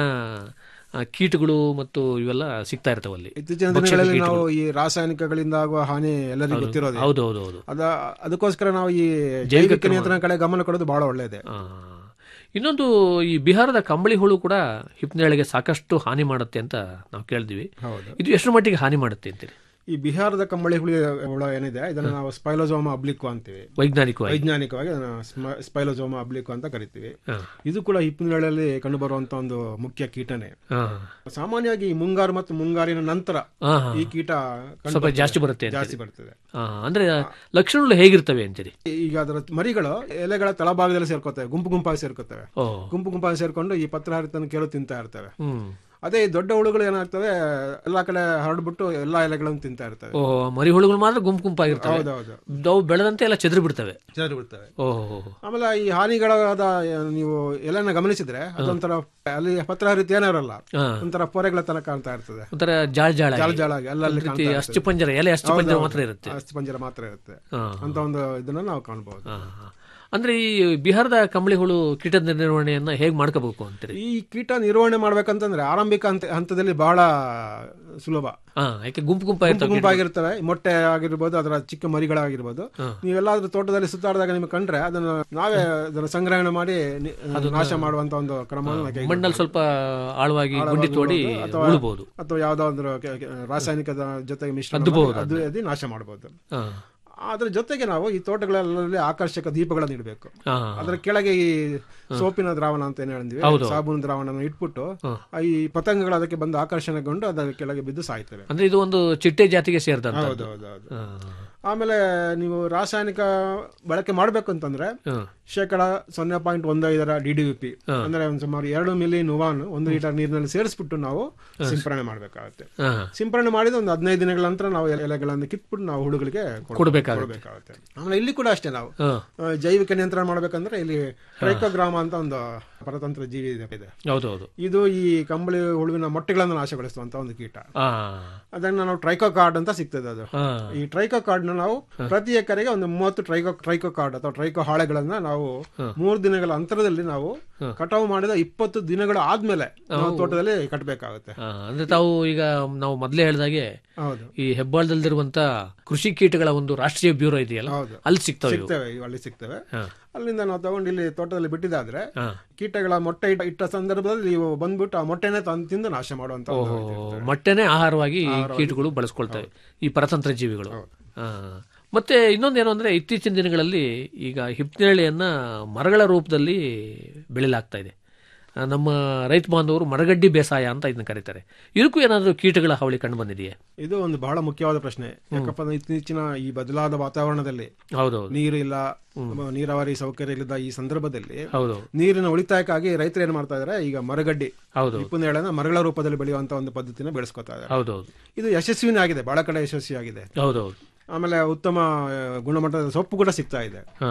ಆ, ಕೀಟಗಳು ಮತ್ತು ಇವೆಲ್ಲ ಸಿಗ್ತಾ ಇರ್ತವೆ ಅಲ್ಲಿ ಇತ್ತೀಚಿನ ದಿನಗಳಲ್ಲಿ ನಾವು ಈ ರಾಸಾಯನಿಕಗಳಿಂದ ಆಗುವ ಹಾನಿ ಎಲ್ಲರಿಗೂ ಗೊತ್ತಿರೋದು ಹೌದು ಹೌದು ಹೌದು ಅದ ಅದಕ್ಕೋಸ್ಕರ ನಾವು ಈ ಜೈವಿಕ ನಿಯಂತ್ರಣ ಕಡೆ ಗಮನ ಕೊಡೋದು ಬಹಳ ಒಳ್ಳೆಯದೇ ಆ, ಇನ್ನೊಂದು ಈ ಬಿಹಾರದ ಕಂಬಳಿ ಹುಳು ಕೂಡ ಹಿಪ್ನೇಳೆಗೆ ಸಾಕಷ್ಟು ಹಾನಿ ಮಾಡುತ್ತೆ ಅಂತ ನಾವು ಕೇಳಿದ್ವಿ ಹೌದು ಇದು ಎಷ್ಟು ಮಟ್ಟಿಗೆ ಹಾನಿ ಮಾಡುತ್ತೆ ಅಂತೀರಿ ಈ ಬಿಹಾರದ ಕಂಬಳಿ ಹುಳಿ ಹುಳ ಏನಿದೆ ಇದನ್ನ ನಾವು ಸ್ಪೈಲೋಸೋಮ ಅಬ್ಲಿಕ್ಕು ಅಂತೀವಿ ವೈಜ್ಞಾನಿಕವಾಗಿ ವೈಜ್ಞಾನಿಕವಾಗಿ ಅದನ್ನ ಸ್ಮ- ಸ್ಪೈಲೋಸೋಮ ಅಬ್ಲಿಕ್ಕು ಅಂತ ಕರಿತೀವಿ ಹಾ. ಇದು ಕೂಡ ಹಿಪ್ಪಿನಗಳಲ್ಲಿ ಕಂಡುಬರುವಂತ ಒಂದು ಮುಖ್ಯ ಕೀಟನೇ ಹಾ. ಸಾಮಾನ್ಯವಾಗಿ ಈ ಮುಂಗಾರು ಮತ್ತು ಮುಂಗಾರಿನ ನಂತರ ಹಾ, ಹಾ. ಈ ಕೀಟ ಕಂಡು ಸ್ವಲ್ಪ ಜಾಸ್ತಿ ಬರುತ್ತೆ ಅಂತ ಜಾಸ್ತಿ ಬರ್ತದೆ ಆ, ಅಂದ್ರೆ ಲಕ್ಷಣಗಳು ಹೇಗಿರ್ತವೆ ಅಂತೀರಿ ಈಗ ಅದರ ಮರಿಗಳು ಎಲೆಗಳ ತಳಭಾಗದಲ್ಲಿ ಸೇರ್ಕೋತವೆ ಗುಂಪು ಗುಂಪಾಗಿ ಸೇರ್ಕೋತವೆ ಓ ಗುಂಪು ಗುಂಪಾಗಿ ಸೇರ್ಕೊಂಡು ಈ ಪತ್ರಹರಿತನ ಕೇಳು ತಿಂತಾ ಇರ್ತವೆ ಹ್ಮ್ ಅದೇ ಈ ದೊಡ್ಡ ಹುಳುಗಳು ಏನಾಗ್ತವೆ ಎಲ್ಲಾ ಕಡೆ ಹರಡ್ಬಿಟ್ಟು ಎಲ್ಲಾ ಎಲೆಗಳನ್ನು ತಿಂತಾ ಇರ್ತವೆ ಓ ಮರಿ ಹುಳುಗಳು ಮಾತ್ರ ಗುಂಪು ಗುಂಪಾಗಿರ್ತವೆ ಹೌದೌದು ಅವು ಬೆಳೆದಂತೆ ಎಲ್ಲ ಚೆದ್ರು ಬಿಡ್ತವೆ ಜಾರಿ ಬಿಡ್ತವೆ ಓಹೋ ಆಮೇಲೆ ಈ ಹಾನಿಗಳಾದ ನೀವು ಎಲೆನ ಗಮನಿಸಿದ್ರೆ ಅದೊಂಥರ ಅಲ್ಲಿ ಪತ್ರಹರಿತ ಏನೂ ಇರಲ್ಲ ಹಾ. ಒಂಥರ ಪೊರೆಗಳ ತನಕ ಕಾಣ್ತಾ ಇರ್ತದೆ ಒಂಥರ ಜಾಳ್ ಜಾಳ ಜಾಲ ಜಾಳಾಗಿ ಅಲ್ಲಲ್ಲಿ ಕಾಣ್ತಾ ಇರ್ತದೆ. ಅಸ್ಥಿಪಂಜರ ಎಲೆ ಅಸ್ಥಿಪಂಜರ ಮಾತ್ರ ಇರುತ್ತೆ ಅಸ್ಥಿಪಂಜರ ಮಾತ್ರ ಇರುತ್ತೆ ಹಾ. ಅಂತ ಒಂದು ಇದನ್ನ ನಾವು ಕಾಣಬಹುದು ಆ, ಆ. ಅಂದ್ರೆ ಈ ಬಿಹಾರದ ಕಂಬಳಿ ಹುಳು ಕೀಟದ ನಿರ್ವಹಣೆಯನ್ನ ಹೇಗ್ ಮಾಡ್ಕೋಬೇಕು ಅಂತೀರಿ ಈ ಕೀಟ ನಿರ್ವಹಣೆ ಮಾಡ್ಬೇಕಂತಂದ್ರೆ ಆರಂಭಿಕ ಹಂತ ಹಂತದಲ್ಲಿ ಬಹಳ ಸುಲಭ ಹಾ ಯಾಕೆ ಗುಂಪು ಗುಂಪು ಗುಂಪು ಇರ್ತವೆ ಗುಂಪಾಗಿರ್ತವೆ ಮೊಟ್ಟೆ ಆಗಿರ್ಬೋದು ಅದರ ಚಿಕ್ಕ ಮರಿಗಳಾಗಿರ್ಬೋದು ನೀವೆಲ್ಲಾದ್ರೂ ತೋಟದಲ್ಲಿ ಸುತ್ತಾಡಿದಾಗ ನಿಮ್ಗೆ ಕಂಡ್ರೆ ಅದನ್ನ ನಾವೇ ಅದನ್ನ ಸಂಗ್ರಹಣೆ ಮಾಡಿ ನಿ- ನಾಶ ಮಾಡುವಂತ ಒಂದು ಕ್ರಮವನ್ನು ನಾವು ಕೈಗೊಳ್ಬೇಕು. ಮಣ್ಣಲ್ಲಿ ಸ್ವಲ್ಪ ಆಳವಾಗಿ ಗುಂಡಿ ತೋಡಿ ಅಥವಾ- ಉಳ್ಬಹುದು ಅಥವಾ ಯಾವ್ದಾದ್ರು ಕೆ- ಕೆ- ರಾಸಾಯನಿಕದ ಜೊತೆಗೆ ಮಿಶ್ರಣ ಅದ್ದುಬಹುದು ಮಾಡಿ ಅದು ಅದು ನಾಶ ಮಾಡಬಹುದು ಹಾ ಅದ್ರ ಜೊತೆಗೆ ನಾವು ಈ ತೋಟಗಳಲ್ಲಿ ಆಕರ್ಷಕ ದೀಪಗಳನ್ನು ಇಡಬೇಕು ಹಾ ಅದರ ಕೆಳಗೆ ಈ ಸೋಪಿನ ದ್ರಾವಣ ಅಂತ ಏನ್ ಹೇಳಿದ್ವಿ ಸಾಬೂನು ದ್ರಾವಣ ಇಟ್ಬಿಟ್ಟು ಆ ಈ ಪತಂಗಗಳು ಅದಕ್ಕೆ ಬಂದು ಆಕರ್ಷಣೆಗೊಂಡು ಅದರ ಕೆಳಗೆ ಬಿದ್ದು ಸಾಯ್ತವೆ ಅಂದ್ರೆ ಇದು ಒಂದು ಚಿಟ್ಟೆ ಜಾತಿಗೆ ಸೇರಿದಂತ ಹೌದು ಹೌದು ಹೌದು ಆಮೇಲೆ ನೀವು ರಾಸಾಯನಿಕ ಬಳಕೆ ಮಾಡ್ಬೇಕು ಅಂತಂದ್ರೆ ಶೇಕಡ ಸೊನ್ನೆ ಪಾಯಿಂಟ್ ಒಂದು ಐದರ ಡಿ ಡಿ ಪಿ ಅಂದ್ರೆ ಒಂದು ಸುಮಾರು ಎರಡು ಮಿಲಿ ನುವಾನ್ ಒಂದು ಲೀಟರ್ ನೀರಿನಲ್ಲಿ ಸೇರಿಸ್ಬಿಟ್ಟು ನಾವು ಸಿಂಪರಣೆ ಮಾಡ್ಬೇಕಾಗುತ್ತೆ ಸಿಂಪರಣೆ ಮಾಡಿದ ಒಂದು ಹದಿನೈದು ದಿನಗಳ ನಂತರ ನಾವು ಎಲೆ- ಎಲೆಗಳನ್ನು ಕಿತ್ಬಿಟ್ಟು ನಾವು ಹುಳುಗಳಿಗೆ ಕೊಡ್- ಕೊಡ್ಬೇಕಾಗುತ್ತೆ. ಕೊಡ್ಬೇಕಾಗುತ್ತೆ ಆಮೇಲೆ ಇಲ್ಲಿ ಕೂಡ ಅಷ್ಟೇ ನಾವು ಆ, ಜೈವಿಕ ನಿಯಂತ್ರಣ ಮಾಡ್ಬೇಕಂದ್ರೆ ಇಲ್ಲಿ ಟ್ರೈಕೋಗ್ರಾಮ ಅಂತ ಒಂದು ಪರತಂತ್ರ ಜೀವಿ ಇದೆ ಇದೆ. ಹೌದು ಹೌದು ಇದು ಈ ಕಂಬಳಿ ಹುಳುವಿನ ಮೊಟ್ಟೆಗಳನ್ನು ನಾಶಗೊಳಿಸುವಂತ ಒಂದು ಕೀಟ ಆ ಅದನ್ನ ನಾವು ಟ್ರೈಕೋ ಕಾರ್ಡ್ ಅಂತ ಸಿಗ್ತದೆ ಅದು ಹಾ ಈ ಟ್ರೈಕೋ ಕಾರ್ಡ್ ನ ನಾವು ಪ್ರತಿ ಎಕರೆಗೆ ಒಂದು ಮೂವತ್ತು ಟ್ರೈಕೋ ಟ್ರೈಕೋ ಕಾರ್ಡ್ ಅಥವಾ ಟ್ರೈಕೋ ಹಾಳೆಗಳನ್ನ ನಾವು ಮೂರು ದಿನಗಳ ಅಂತರದಲ್ಲಿ ನಾವು ಕಟಾವು ಮಾಡಿದ ಇಪ್ಪತ್ತು ದಿನಗಳ ಆದ್ಮೇಲೆ ನಾವು ತೋಟದಲ್ಲಿ ಕಟ್ಟಬೇಕಾಗುತ್ತೆ ಆ, ಅಂದ್ರೆ ತಾವು ಈಗ ನಾವು ಮೊದಲೇ ಹೇಳ್ದಾಗೆ ಹೌದು ಈ ಹೆಬ್ಬಾಳದಲ್ಲಿರುವಂತ ಕೃಷಿ ಕೀಟಗಳ ಒಂದು ರಾಷ್ಟ್ರೀಯ ಬ್ಯೂರೋ ಇದೆಯಲ್ಲ ಹೌದು. ಅಲ್ಲಿ ಸಿಗ್ತವೆ ಇವು. ಸಿಗ್ತವೆ ಇವು ಅಲ್ಲಿ ಸಿಗ್ತವೆ ಹಾ. ಅಲ್ಲಿಂದ ನಾವು ತಗೊಂಡು ಇಲ್ಲಿ ತೋಟದಲ್ಲಿ ಬಿಟ್ಟಿದಾದ್ರೆ ಹಾ. ಕೀಟಗಳ ಮೊಟ್ಟೆ ಇಟ್ಟ- ಇಟ್ಟ ಸಂದರ್ಭದಲ್ಲಿ ನೀವು ಬಂದ್ಬಿಟ್ಟು ಆ ಮೊಟ್ಟೆನೆ ತಂದು ತಿಂದು ನಾಶ ಮಾಡುವಂತ ಒಂದು ಇದು ಓ, ಇರ್ತದೆ. ಮೊಟ್ಟೆನೆ ಆಹಾರವಾಗಿ ಈ ಕೀಟಗಳು ಬಳಸ್ಕೊಳ್ತವೆ ಈ ಪರತಂತ್ರ ಜೀವಿಗಳು ಆ. ಮತ್ತೆ ಇನ್ನೊಂದೇನು ಅಂದ್ರೆ ಇತ್ತೀಚಿನ ದಿನಗಳಲ್ಲಿ ಈಗ ಹಿಪ್ನೇಳೆಯನ್ನ ಮರಗಳ ರೂಪದಲ್ಲಿ ಬೆಳೆಯಲಾಗ್ತಾ ಇದೆ ಆ, ನಮ್ಮ ರೈತ ಬಾಂಧವರು ಮರಗಡ್ಡಿ ಬೇಸಾಯ ಅಂತ ಇದನ್ನ ಕರೀತಾರೆ ಇದಕ್ಕೂ ಏನಾದರೂ ಕೀಟಗಳ ಹಾವಳಿ ಕಂಡು ಬಂದಿದೆಯೇ ಇದು ಒಂದು ಬಹಳ ಮುಖ್ಯವಾದ ಪ್ರಶ್ನೆ ಯಾಕಪ್ಪ ಅಂದ್ರೆ ಇತ್ತೀಚಿನ ಈ ಬದಲಾದ ವಾತಾವರಣದಲ್ಲಿ ಹೌದೌದು ನೀರು ಇಲ್ಲ ನೀರಾವರಿ ಸೌಕರ್ಯ ಇಲ್ಲದ ಈ ಸಂದರ್ಭದಲ್ಲಿ ಹೌದು ನೀರಿನ ಉಳಿತಾಯಕ್ಕಾಗಿ ರೈತರು ಏನ್ ಮಾಡ್ತಾ ಇದಾರೆ ಈಗ ಮರಗಡ್ಡಿ ಹೌದು ಹಿಪ್ಪುನೇಳನ ಮರಗಳ ರೂಪದಲ್ಲಿ ಬೆಳೆಯುವಂತ ಒಂದು ಪದ್ಧತಿನ ಬೆಳೆಸ್ಕೊತಾ ಇದ್ದಾರೆ ಹೌದೌದು ಇದು ಯಶಸ್ವಿನೇ ಆಗಿದೆ ಬಹಳ ಕಡೆ ಯಶಸ್ವಿಯಾಗಿದೆ ಹೌದೌದು ಆಮೇಲೆ ಉತ್ತಮ ಆ, ಗುಣಮಟ್ಟದ ಸೊಪ್ಪು ಕೂಡ ಸಿಗ್ತಾ ಇದೆ ಹಾ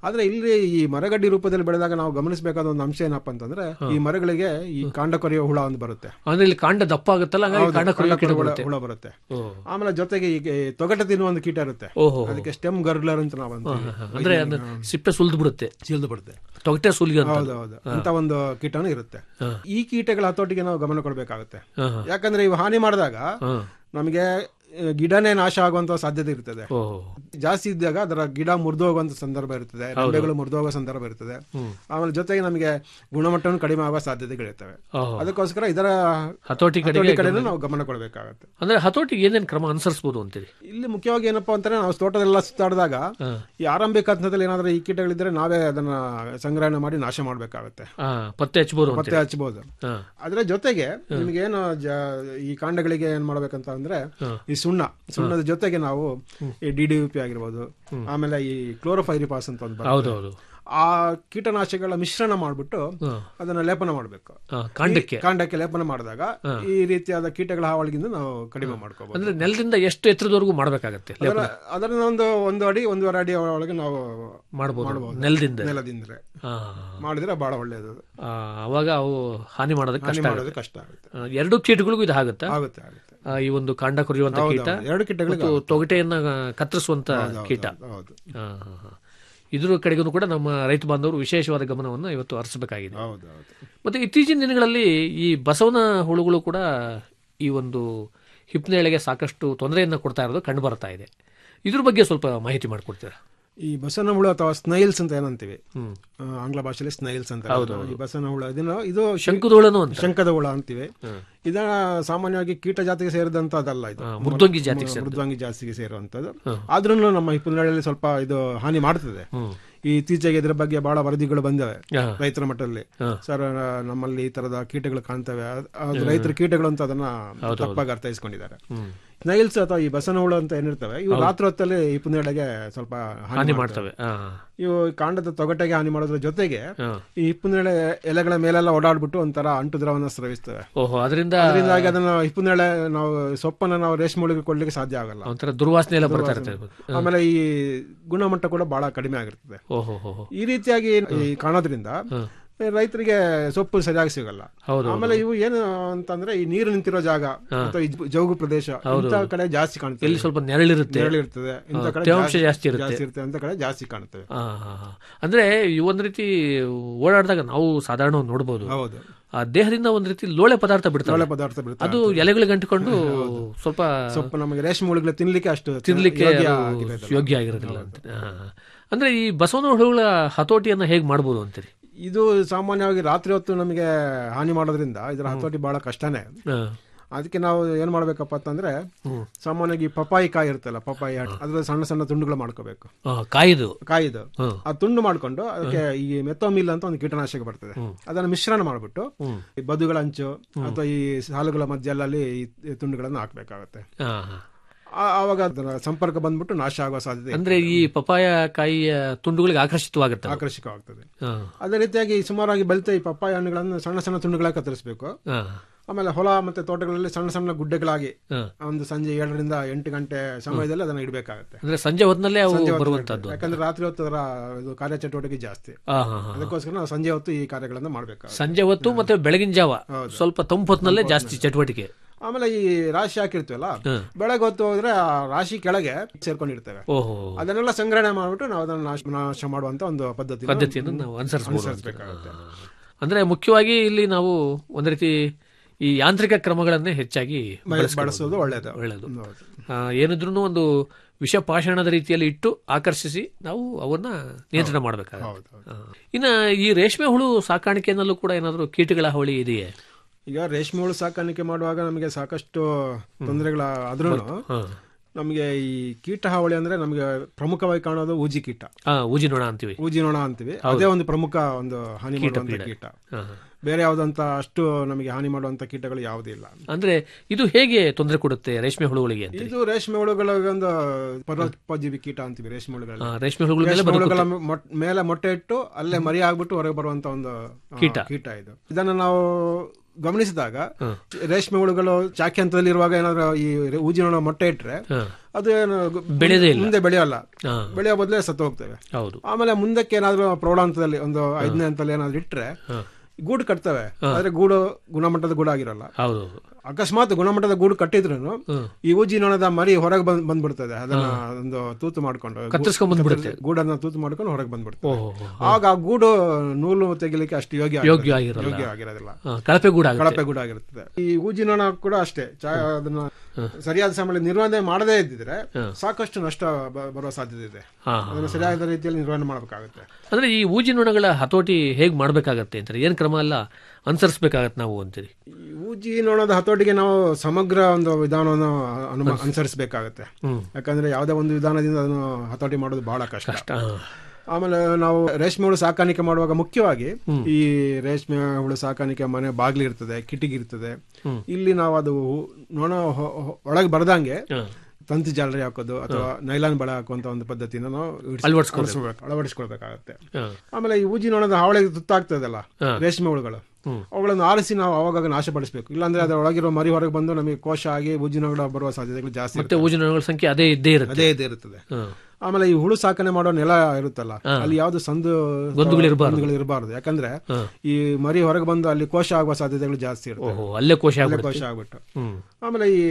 ಆದ್ರೆ ಇಲ್ಲಿ ಈ ಮರಗಡ್ಡಿ ರೂಪದಲ್ಲಿ ಬೆಳೆದಾಗ ನಾವು ಗಮನಿಸಬೇಕಾದ ಒಂದು ಅಂಶ ಏನಪ್ಪಾ ಅಂತಂದ್ರೆ ಈ ಮರಗಳಿಗೆ ಈ ಕಾಂಡ ಕೊರೆಯುವ ಹುಳ ಒಂದು ಬರುತ್ತೆ ಅಂದ್ರೆ ಇಲ್ಲಿ ಕಾಂಡ ದಪ್ಪ ಆಗುತ್ತಲ್ಲ ಹಂಗಾಗಿ ಹೌದು, ಕಾಂಡ ಕೊರೆಯೋ ಕಾಂಡ ಕೀಟ ಕೊರೆಯುವ ಬರುತ್ತೆ ಹುಳ ಬರುತ್ತೆ ಓ. ಆಮೇಲೆ ಜೊತೆಗೆ ಈಗ ಈ ತೊಗಟೆ ತಿನ್ನುವ ಒಂದು ಕೀಟ ಇರುತ್ತೆ ಓಹೋ ಅದಕ್ಕೆ ಸ್ಟೆಮ್ ಗರ್ಗ್ಲರ್ ಅಂತ ನಾವು ಅಂತೀವಿ ಅಂದ್ರೆ ಅಂದ್ರೆ ಸಿಪ್ಪೆ ಸುಲ್ದು ಬಿಡುತ್ತೆ ಚೀಲ್ದು ಬರುತ್ತೆ ತೊಗಟೆ ಸುಲಿಗೆ ಅಂತ ಹೌದು ಹೌದು ಅಂತ ಒಂದು ಕೀಟನೂ ಇರುತ್ತೆ ಹಾ. ಈ ಕೀಟಗಳ ಹತೋಟಿಗೆ ನಾವು ಗಮನ ಕೊಡಬೇಕಾಗುತ್ತೆ ಹಾ, ಹಾ. ಯಾಕಂದ್ರೆ ಇವು ಹಾನಿ ಮಾಡಿದಾಗ ಹಾ. ನಮಗೆ ಆ, ಗಿಡನೇ ನಾಶ ಆಗುವಂತ ಸಾಧ್ಯತೆ ಇರ್ತದೆ ಓಹೋ ಜಾಸ್ತಿ ಇದ್ದಾಗ ಅದರ ಗಿಡ ಮುರಿದು ಹೋಗುವಂತ ಸಂದರ್ಭ ಇರ್ತದೆ ರೆಂಬೆಗಳು ಮುರಿದು ಹೋಗೋ ಸಂದರ್ಭ ಇರ್ತದೆ ಆಮೇಲೆ ಜೊತೆಗೆ ನಮಗೆ ಗುಣಮಟ್ಟವನ್ನು ಕಡಿಮೆ ಆಗುವ ಸಾಧ್ಯತೆಗಳಿರ್ತವೆ ಓಹೋ ಅದಕ್ಕೋಸ್ಕರ ಇದರ ಹತೋಟಿ ಕಡೆಗೆ ಹತೋಟಿ ಕಡೆನೂ ನಾವು ಗಮನ ಕೊಡಬೇಕಾಗತ್ತೆ ಅಂದ್ರೆ ಹತೋಟಿಗೆ ಏನೇನ್ ಕ್ರಮ ಅನುಸರಿಸಬಹುದು ಅಂತೀರಿ ಇಲ್ಲಿ ಮುಖ್ಯವಾಗಿ ಏನಪ್ಪಾ ಅಂತಾರೆ ನಾವು ತೋಟದೆಲ್ಲ ಸುತ್ತಾಡಿದಾಗ ಹಾ. ಈ ಆರಂಭಿಕ ಹಂತದಲ್ಲಿ ಏನಾದ್ರೂ ಈ ಕೀಟಗಳಿದ್ರೆ ನಾವೇ ಅದನ್ನ ಸಂಗ್ರಹಣೆ ಮಾಡಿ ನಾಶ ಮಾಡಬೇಕಾಗತ್ತೆ ಆ, ಪತ್ತೆ ಹಚ್ಚಬಹುದು ಮತ್ತೆ ಹಚ್ಚಬಹುದು ಹಾ. ಅದ್ರ ಜೊತೆಗೆ ನಿಮಗೇನು ಜ- ಈ ಕಾಂಡಗಳಿಗೆ ಏನ್ ಮಾಡ್ಬೇಕಂತ ಅಂದ್ರೆ ಈ ಸುಣ್ಣ ಸುಣ್ಣದ ಜೊತೆಗೆ ನಾವು ಈ ಡಿ ಡಿ ಯು ಪಿ ಆಗಿರ್ಬೋದು ಆಮೇಲೆ ಈ ಕ್ಲೋರೋಫೈರಿಪಾಸ್ ಅಂತ ಒಂದು ಬರುತ್ತೆ. ಹೌದೌದು ಆ ಕೀಟನಾಶಕಗಳ ಮಿಶ್ರಣ ಮಾಡ್ಬಿಟ್ಟು ಹಾ. ಅದನ್ನ ಲೇಪನ ಮಾಡಬೇಕು ಆ, ಕಾಂಡಕ್ಕೆ ಕಾಂಡಕ್ಕೆ ಲೇಪನ ಮಾಡಿದಾಗ ಈ ರೀತಿಯಾದ ಕೀಟಗಳ ಹಾವಳಿಗಿಂದ ನಾವು ಕಡಿಮೆ ಮಾಡ್ಕೋಬಹುದು ಅಂದ್ರೆ ನೆಲದಿಂದ ಎಷ್ಟು ಎತ್ತರದವರೆಗೂ ಮಾಡ್ಬೇಕಾಗತ್ತೆ ಅದರ ಅದರ ಒಂದು ಒಂದು ಅಡಿ ಒಂದೂವರೆ ಅಡಿ ಒಳಗೆ ನಾವು ಮಾಡಬಹುದು ನೆಲದಿಂದ ನೆಲದಿಂದ್ರೆ ಆ, ಮಾಡಿದ್ರೆ ಬಹಳ ಒಳ್ಳೆಯದು ಆ, ಅವಾಗ ಅವು ಹಾನಿ ಮಾಡೋದಕ್ಕೆ ಹಾನಿ ಕಷ್ಟ ಮಾಡೋದು ಆಗುತ್ತೆ ಕಷ್ಟ ಆಗುತ್ತೆ ಆ, ಎರಡು ಕೀಟಗಳಿಗೂ ಇದು ಆಗುತ್ತಾ ಆಗುತ್ತೆ ಆಗುತ್ತೆ ಆ, ಈ ಒಂದು ಕಾಂಡ ಕೊರಿಯುವಂತ ಕೀಟ ಹೌದು, ಎರಡು ಕೀಟಗಳಿಗೆ ಮತ್ತು ತೊಗಟೆಯನ್ನ ಕತ್ತರಿಸುವಂತ ಕೀಟ ಹೌದು ಆ, ಹಾ, ಹಾ. ಇದ್ರ ಕಡೆಗೂ ಕೂಡ ನಮ್ಮ ರೈತ ಬಾಂಧವರು ವಿಶೇಷವಾದ ಗಮನವನ್ನು ಇವತ್ತು ಹರಿಸಬೇಕಾಗಿದೆ ಹೌದು ಹೌದು ಮತ್ತೆ ಇತ್ತೀಚಿನ ದಿನಗಳಲ್ಲಿ ಈ ಬಸವನ ಹುಳುಗಳು ಕೂಡ ಈ ಒಂದು ಹಿಪ್ನೇಳೆಗೆ ಸಾಕಷ್ಟು ತೊಂದರೆಯನ್ನು ಕೊಡ್ತಾ ಇರೋದು ಕಂಡು ಬರ್ತಾ ಇದೆ ಇದ್ರ ಬಗ್ಗೆ ಸ್ವಲ್ಪ ಮಾಹಿತಿ ಮಾಡಿಕೊಡ್ತೀರಾ ಈ ಬಸವನ ಹುಳು ಅಥವಾ ಸ್ನೈಲ್ಸ್ ಅಂತ ಏನಂತೀವಿ ಹ್ಮ್ ಆ, ಆಂಗ್ಲ ಭಾಷೆಯಲ್ಲಿ ಸ್ನೈಲ್ಸ್ ಅಂತ ಈ ಬಸವನ ಹುಳು ಇದನ್ನ ಇದು ಶಂಕುದ ಹುಳನು ಅಂತ ಶಂಕದ ಹುಳ ಅಂತೀವಿ ಇದನ್ನ ಸಾಮಾನ್ಯವಾಗಿ ಕೀಟ ಜಾತಿಗೆ ಸೇರಿದಂತದಲ್ಲ ಇದು ಆ, ಮೃದ್ವಂಗಿ ಜಾತಿಗೆ ಮ- ಮೃದ್ವಂಗಿ ಜಾತಿಗೆ ಸೇರುವಂತದ್ದು ಆದ್ರೂ ನಮ್ಮ ಹಿಪ್ಪುನಳ್ಳಿಯಲ್ಲಿ ಸ್ವಲ್ಪ ಇದು ಹಾನಿ ಮಾಡ್ತದೆ ಈ ಇತ್ತೀಚೆಗೆ ಇದ್ರ ಬಗ್ಗೆ ಬಹಳ ವರದಿಗಳು ಬಂದವೆ ಹಾ. ರೈತರ ಮಟ್ಟದಲ್ಲಿ ಹಾ. ಸರ್ ಆ, ನಮ್ಮಲ್ಲಿ ಈ ತರದ ಕೀಟಗಳು ಕಾಣ್ತವೆ ಅದ್- ಅದು ರೈತರ ಕೀಟಗಳು ಅಂತ ಅದನ್ನ ತಪ್ಪಾಗಿ ಅರ್ಥೈಸ್ಕೊಂಡಿದ್ದಾರೆ ಸ್ನೈಲ್ಸ್ ಅಥವಾ ಈ ಬಸವನ ಹುಳು ಅಂತ ಏನಿರ್ತವೆ ಇವು ರಾತ್ರಿ ಹೊತ್ತಲ್ಲಿ ಈ ಪುಂದೆಳೆಗೆ ಸ್ವಲ್ಪ ಹಾನಿ ಹಾನಿ ಮಾಡ್ತವೆ ಮಾಡ್ತವೆ ಆ, ಇವು ಕಾಂಡದ ತೊಗಟೆಗೆ ಹಾನಿ ಮಾಡೋದ್ರ ಜೊತೆಗೆ ಹಾ. ಈ ಹಿಪ್ಪುನೇಳೆ ಎಲೆಗಳ ಮೇಲೆಲ್ಲ ಓಡಾಡ್ಬಿಟ್ಟು ಒಂಥರ ಅಂಟು ದ್ರವನ ಸ್ರವಿಸ್ತವೆ ಓಹೋ ಅದರಿಂದ ಅದರಿಂದಾಗಿ ಅದನ್ನ ಹಿಪ್ಪುನೇಳೆ ನಾವು ಸೊಪ್ಪನ್ನ ನಾವು ರೇಷ್ಮೆ ಹುಳುಗೆ ಕೊಡ್ಲಿಕ್ಕೆ ಸಾಧ್ಯ ಆಗಲ್ಲ ಒಂಥರ ದುರ್ವಾಸನೆ ಎಲ್ಲ ಬರ್ತಾ ಇರ್ತದೆ ಆಮೇಲೆ ಈ ಗುಣಮಟ್ಟ ಕೂಡ ಬಹಳ ಕಡಿಮೆ ಆಗಿರ್ತದೆ ಓಹೋ ಹೋ ಹೋ. ಈ ರೀತಿಯಾಗಿ ಈ ಕಾಣೋದ್ರಿಂದ ರೈತರಿಗೆ ಸೊಪ್ಪು ಸರಿಯಾಗಿ ಸಿಗಲ್ಲ ಹೌದು ಆಮೇಲೆ ಇವು ಏನು ಅಂತಂದ್ರೆ ಈ ನೀರು ನಿಂತಿರೋ ಜಾಗ ಅಥವಾ ಈ ಜೌಗು ಪ್ರದೇಶ ಇಂಥ ಕಡೆ ಜಾಸ್ತಿ ಕಾಣುತ್ತೆ ಇಲ್ಲಿ ಸ್ವಲ್ಪ ನೆರಳಿರುತ್ತೆ ಇರ್ತದೆ ಇಂಥ ಕಡೆ ತೇವಾಂಶ ಜಾಸ್ತಿ ಜಾಸ್ತಿ ಇರುತ್ತೆ. ಜಾಸ್ತಿ ಇರುತ್ತೆ ಅಂತ ಕಡೆ ಜಾಸ್ತಿ ಕಾಣುತ್ತವೆ ಆ, ಹಾ, ಹಾ. ಅಂದ್ರೆ ಈ ಒಂದ್ ರೀತಿ ಓಡಾಡಿದಾಗ ನಾವು ಸಾಧಾರಣ ನೋಡ್ಬೋದು ಹೌದು ಆ ದೇಹದಿಂದ ಒಂದ್ ರೀತಿ ಲೋಳೆ ಪದಾರ್ಥ ಬಿಡ್ತಾರೆ ಒಳ್ಳೆ ಪದಾರ್ಥ ಬೀಳ್ತಾ ಅದು ಎಲೆಗಳಿಗೆ ಅಂಟಿಕೊಂಡು ಸ್ವಲ್ಪ ಸೊಪ್ಪು ನಮಗೆ ರೇಷ್ಮೆ ಹುಳುಗಳು ತಿನ್ಲಿಕ್ಕೆ ಅಷ್ಟು ತಿನ್ಲಿಕ್ಕೆ ಯೋಗ್ಯ ಅದು ಆಗಿರೋದಿಲ್ಲ. ಯೋಗ್ಯ ಆಗಿರೋದಿಲ್ಲ ಅಂತ ಆ, ಹಾ. ಅಂದ್ರೆ ಈ ಬಸವನ ಹುಳುಗಳ ಹತೋಟಿಯನ್ನ ಹೇಗ್ ಮಾಡ್ಬೋದು ಅಂತೀರಿ ಇದು ಸಾಮಾನ್ಯವಾಗಿ ರಾತ್ರಿ ಹೊತ್ತು ನಮಗೆ ಹಾನಿ ಮಾಡೋದ್ರಿಂದ ಇದರ ಹತೋಟಿ ಬಹಳ ಕಷ್ಟನೇ ಆ, ಅದಕ್ಕೆ ನಾವು ಏನ್ ಮಾಡ್ಬೇಕಪ್ಪ ಅಂತಂದ್ರೆ ಸಾಮಾನ್ಯವಾಗಿ ಪಪಾಯಿ ಕಾಯಿ ಇರುತ್ತಲ್ಲ ಪಪಾಯಿ ಅದ್ರ ಸಣ್ಣ ಸಣ್ಣ ತುಂಡುಗಳು ಮಾಡ್ಕೋಬೇಕು ಆ, ಕಾಯಿದು ಕಾಯಿದು ಹ್ಮ್. ಆ ತುಂಡು ಮಾಡ್ಕೊಂಡು ಅದಕ್ಕೆ ಈ ಮೆಥೋಮಿಲ್ ಅಂತ ಒಂದು ಕೀಟನಾಶಕ ಬರ್ತದೆ ಅದನ್ನ ಮಿಶ್ರಣ ಮಾಡ್ಬಿಟ್ಟು ಈ ಬದುಗಳ ಅಂಚು ಅಥವಾ ಈ ಸಾಲುಗಳ ಮಧ್ಯದಲ್ಲಿ ಈ ತುಂಡುಗಳನ್ನು ಹಾಕ್ಬೇಕಾಗತ್ತೆ ಆ, ಹಾ. ಆ- ಆವಾಗ ಅದರ ಸಂಪರ್ಕ ಬಂದ್ಬಿಟ್ಟು ನಾಶ ಆಗುವ ಸಾಧ್ಯತೆ ಅಂದ್ರೆ ಈ ಪಪಾಯ ಕಾಯಿಯ ತುಂಡುಗಳಿಗೆ ಆಕರ್ಷಿತವಾಗುತ್ತೆ ಅದು. ಆಕರ್ಷಕವಾಗ್ತದೆ ಆ, ಅದೇ ರೀತಿಯಾಗಿ ಸುಮಾರಾಗಿ ಬೆಳೆತ ಈ ಪಪ್ಪಾಯ ಹಣ್ಣುಗಳನ್ನು ಸಣ್ಣ ಸಣ್ಣ ತುಂಡುಗಳಾಗಿ ಕತ್ತರಿಸಬೇಕು ಆ, ಆಮೇಲೆ ಹೊಲ ಮತ್ತೆ ತೋಟಗಳಲ್ಲಿ ಸಣ್ಣ ಸಣ್ಣ ಗುಡ್ಡೆಗಳಾಗಿ ಆ. ಒಂದು ಸಂಜೆ ಏಳರಿಂದ ಎಂಟು ಗಂಟೆ ಸಮಯದಲ್ಲಿ ಅದನ್ನ ಇಡಬೇಕಾಗತ್ತೆ ಅಂದ್ರೆ ಸಂಜೆ ಹೊತ್ತಿನಲ್ಲೇ ಅವು ಸಂಜೆ ಹೊತ್ತು ಬರುವಂತದ್ದು ಯಾಕಂದ್ರೆ ರಾತ್ರಿ ಹೊತ್ತು ಅದರ ಇದು ಕಾರ್ಯಚಟುವಟಿಕೆ ಜಾಸ್ತಿ ಆ, ಹಾ, ಹಾ. ಅದಕ್ಕೋಸ್ಕರ ನಾವು ಸಂಜೆ ಹೊತ್ತು ಈ ಕಾರ್ಯಗಳನ್ನ ಮಾಡ್ಬೇಕಾಗುತ್ತೆ ಸಂಜೆ ಹೊತ್ತು ಮತ್ತೆ ಬೆಳಗಿನ ಜಾವ ಸ್ವಲ್ಪ ತಂಪು ಹೊತ್ತಿನಲ್ಲೇ ಜಾಸ್ತಿ ಚಟುವಟಿಕೆ ಆಮೇಲೆ ಈ ರಾಶಿ ಹಾಕಿರ್ತೀವಲ್ಲ ಬೆಳಗ್ಗೆ ಹೊತ್ತು ಹೋದ್ರೆ ಆ ರಾಶಿ ಕೆಳಗೆ ಸೇರ್ಕೊಂಡಿರ್ತೇವೆ ಓಹೋ ಅದನ್ನೆಲ್ಲ ಸಂಗ್ರಹಣೆ ಮಾಡ್ಬಿಟ್ಟು ನಾವು ಅದನ್ನ ನಾಶ ನಾಶ ಮಾಡುವಂತ ಒಂದು ಪದ್ಧತಿ ಪದ್ಧತಿಯನ್ನು ನಾವು ಅನುಸರಿಸಬಹುದು ಅನುಸರಿಸಬೇಕಾಗುತ್ತೆ ಅಂದ್ರೆ ಮುಖ್ಯವಾಗಿ ಇಲ್ಲಿ ನಾವು ಒಂದ್ ರೀತಿ ಈ ಯಾಂತ್ರಿಕ ಕ್ರಮಗಳನ್ನೇ ಹೆಚ್ಚಾಗಿ ಬಳಸೋದು ಒಳ್ಳೇದು ಒಳ್ಳೆಯದು ಹೌದು. ಏನಿದ್ರು ಒಂದು ವಿಷ ಪಾಷಾಣದ ರೀತಿಯಲ್ಲಿ ಇಟ್ಟು ಆಕರ್ಷಿಸಿ ನಾವು ಅವನ್ನ ನಿಯಂತ್ರಣ ಮಾಡಬೇಕಾಗುತ್ತೆ ಹೌದು, ಹೌದು. ಇನ್ನ ಈ ರೇಷ್ಮೆ ಹುಳು ಸಾಕಾಣಿಕೆಯಲ್ಲೂ ಕೂಡ ಏನಾದರೂ ಕೀಟಗಳ ಹಾವಳಿ ಇದೆಯೇ ಈಗ ರೇಷ್ಮೆ ಹುಳು ಸಾಕಾಣಿಕೆ ಮಾಡುವಾಗ ನಮಗೆ ಸಾಕಷ್ಟು ತೊಂದರೆಗಳ ಆದ್ರೂ ಹಾ. ನಮಗೆ ಈ ಕೀಟ ಹಾವಳಿ ಅಂದ್ರೆ ನಮಗೆ ಪ್ರಮುಖವಾಗಿ ಕಾಣೋದು ಊಜಿ ಕೀಟ ಆ ಊಜಿ ನೋಣ ಅಂತೀವಿ ಊಜಿ ನೊಣ ಅಂತೀವಿ ಅದೇ ಒಂದು ಪ್ರಮುಖ ಒಂದು ಹಾನಿ ಮಾಡುವಂತ ಕೀಟ ಹಾ. ಬೇರೆ ಯಾವ್ದಂತ ಅಷ್ಟು ನಮಗೆ ಹಾನಿ ಮಾಡುವಂತ ಕೀಟಗಳು ಯಾವುದೂ ಇಲ್ಲ ಅಂದ್ರೆ ಇದು ಹೇಗೆ ತೊಂದರೆ ಕೊಡುತ್ತೆ ರೇಷ್ಮೆ ಹುಳುಗಳಿಗೆ ಅಂತ ಇದು ರೇಷ್ಮೆ ಹುಳುಗಳ ಒಂದು ಪರೋಪಜೀವಿ ಕೀಟ ಅಂತೀವಿ ರೇಷ್ಮೆ ಹುಳುಗಳಲ್ಲಿ ರೇಷ್ಮೆ ಹುಳುಗಳ ಮೇಲೆ ರೇಷ್ಮೆ ಹುಳುಗಳ ಮೊಟ್- ಮೇಲೆ ಮೊಟ್ಟೆ ಇಟ್ಟು ಅಲ್ಲೇ ಮರಿ ಆಗ್ಬಿಟ್ಟು ಹೊರಗೆ ಬರುವಂತ ಒಂದು ಆ, ಕೀಟ. ಕೀಟ ಇದು ಇದನ್ನ ನಾವು ಗಮನಿಸಿದಾಗ ರೇಷ್ಮೆ ಹುಳುಗಳು ಚಾಕಿ ಹಂತದಲ್ಲಿರುವಾಗ ಏನಾದ್ರು ಈ ಊಜಿನೊಣ ಮೊಟ್ಟೆ ಇಟ್ರೆ ಅದು ಏನು ಗು- ಬೆಳೆಯೋದೇ ಇಲ್ಲ. ಮುಂದೆ ಬೆಳೆಯಲ್ಲ ಹಾ. ಬೆಳೆಯೋ ಬದಲೇ ಸತ್ತು ಹೋಗ್ತವೆ ಹೌದು ಆಮೇಲೆ ಮುಂದಕ್ಕೆ ಏನಾದ್ರು ಪ್ರೌಢ ಹಂತದಲ್ಲಿ ಒಂದು ಐದನೇ ಹಂತದಲ್ಲಿ ಏನಾದ್ರು ಇಟ್ರೆ ಗೂಡು ಕಟ್ತವೆ ಆದ್ರೆ ಗೂಡು ಗುಣಮಟ್ಟದ ಗೂಡು ಆಗಿರಲ್ಲ ಹೌದು ಅಕಸ್ಮಾತ್ ಗುಣಮಟ್ಟದ ಗೂಡು ಕಟ್ಟಿದ್ರು ಈ ಊಜಿ ನೊಣದ ಮರಿ ಹೊರಗೆ ಬಂದ್ ಬಂದ್ಬಿಡ್ತದೆ ಅದನ್ನ ಒಂದು ತೂತು ಮಾಡ್ಕೊಂಡು ಕತ್ತರಿಸ್ಕೊಂಡ್ ಬಂದ್ಬಿಡುತ್ತೆ. ಕತ್ತರಿಸಿ- ಗೂಡನ್ನ ತೂತು ಮಾಡ್ಕೊಂಡು ಹೊರಗೆ ಬಂದ್ಬಿಡ್ತದೆ ಓಹೋ ಆಗ ಆ ಗೂಡು ನೂಲು ತೆಗಿಲಿಕ್ಕೆ ಅಷ್ಟು ಯೋಗ್ಯ ಯೋಗ್ಯ ಆಗಿರೋದಿಲ್ಲ. ಆಗಿರಲ್ಲ. ಯೋಗ್ಯ ಆಗಿರೋದಿಲ್ಲ ಆ, ಕಳಪೆ ಕೂಡ ಆಗುತ್ತೆ ಕಳಪೆ ಗೂಡು ಆಗಿರುತ್ತದೆ ಈ ಊಜಿ ನೊಣ ಕೂಡ ಅಷ್ಟೇ ಚಾ- ಅದನ್ನ ಸರಿಯಾದ ಸಮಯದಲ್ಲಿ ನಿರ್ವಹಣೆ ಮಾಡದೇ ಇದ್ದಿದ್ರೆ ಸಾಕಷ್ಟು ನಷ್ಟ ಬ- ಬರುವ ಸಾಧ್ಯತೆ ಇದೆ ಹಾ, ಅದನ್ನು ಸರಿಯಾದ ರೀತಿಯಲ್ಲಿ ನಿರ್ವಹಣೆ ಮಾಡಬೇಕಾಗುತ್ತೆ ಅಂದ್ರೆ ಈ ಊಜಿ ನೊಣಗಳ ಹತೋಟಿ ಹೇಗ್ ಮಾಡ್ಬೇಕಾಗತ್ತೆ ಅಂತಾರೆ ಏನ್ ಕ್ರಮ ಎಲ್ಲ ಅನುಸರಿಸಬೇಕಾಗತ್ತೆ ನಾವು ಅಂತೀರಿ ಈ ಊಜಿ ನೊಣದ ಹತೋಟಿಗೆ ನಾವು ಸಮಗ್ರ ಒಂದು ವಿಧಾನವನ್ನು ಅನುಮ- ಅನುಸರಿಸಬೇಕಾಗತ್ತೆ ಯಾಕಂದ್ರೆ ಯಾವುದೇ ಒಂದು ವಿಧಾನದಿಂದ ಅದನ್ನು ಹತೋಟಿ ಮಾಡೋದು ಬಹಳ ಕಷ್ಟ ಆ, ಆಮೇಲೆ ನಾವು ರೇಷ್ಮೆ ಹುಳು ಸಾಕಾಣಿಕೆ ಮಾಡುವಾಗ ಮುಖ್ಯವಾಗಿ ಈ ರೇಷ್ಮೆ ಹುಳು ಸಾಕಾಣಿಕೆ ಮನೆ ಬಾಗಿಲು ಇರ್ತದೆ ಕಿಟಿಕಿ ಇರ್ತದೆ ಇಲ್ಲಿ ನಾವು ಅದು ಹು- ನೊಣ ಹೊ- ಹೊ- ಒಳಗೆ ಬರದಂಗೆ ತಂತಿ ಜಾಲರಿ ಹಾಕೋದು ಅಥವಾ ನೈಲಾನ್ ಬಳೆ ಹಾಕುವಂತ ಒಂದು ಪದ್ಧತಿನ ನಾವು ಇಡ್ಸ್- ಅಳವಡಿಸ್ಕೊಳ್ಬೇಕು- ಅಳವಡಿಸ್ಕೊಳ್ಬೇಕಾಗತ್ತೆ ಆ, ಆಮೇಲೆ ಈ ಊಜಿ ನೊಣದ ಹಾವಳಿಗೆ ತುತ್ತಾಗ್ತದಲ್ಲ ರೇಷ್ಮೆ ಹುಳುಗಳು ಅವುಗಳನ್ನು ಆರಿಸಿ ನಾವು ಅವಾಗ ನಾಶಪಡಿಸಬೇಕು ಇಲ್ಲಾಂದ್ರೆ ಅದರ ಒಳಗಿರೋ ಮರಿ ಹೊರಗೆ ಬಂದು ನಮಗೆ ಕೋಶ ಆಗಿ ಊಜಿ ನೊಣ ಬರುವ ಸಾಧ್ಯತೆಗಳು ಜಾಸ್ತಿ ಮತ್ತೆ ಊಜಿ ನೊಣಗಳ ಸಂಖ್ಯೆ ಅದೇ ಇದ್ದೇ ಇರುತ್ತೆ ಅದೇ ಇದೇ ಇರುತ್ತದೆ ಹಾ. ಆಮೇಲೆ ಈ ಹುಳು ಸಾಕಣೆ ಮಾಡೋ ನೆಲ ಇರುತ್ತಲ್ಲ ಅಲ್ಲಿ ಯಾವ್ದು ಸಂದು ಗೊಂದುಗಳು ಇರಬಾರ್ದು ಯಾಕಂದ್ರೆ ಈ ಮರಿ ಹೊರಗೆ ಬಂದು ಅಲ್ಲಿ ಕೋಶ ಆಗುವ ಸಾಧ್ಯತೆಗಳು ಜಾಸ್ತಿ ಇರುತ್ತೆ ಓಹೋ ಅಲ್ಲೇ ಕೋಶ ಅಲ್ಲೇ ಆಗ್ಬಿಡುತ್ತೆ ಕೋಶ ಆಗ್ಬಿಟ್ಟು ಹ್ಮ್ ಆಮೇಲೆ ಈ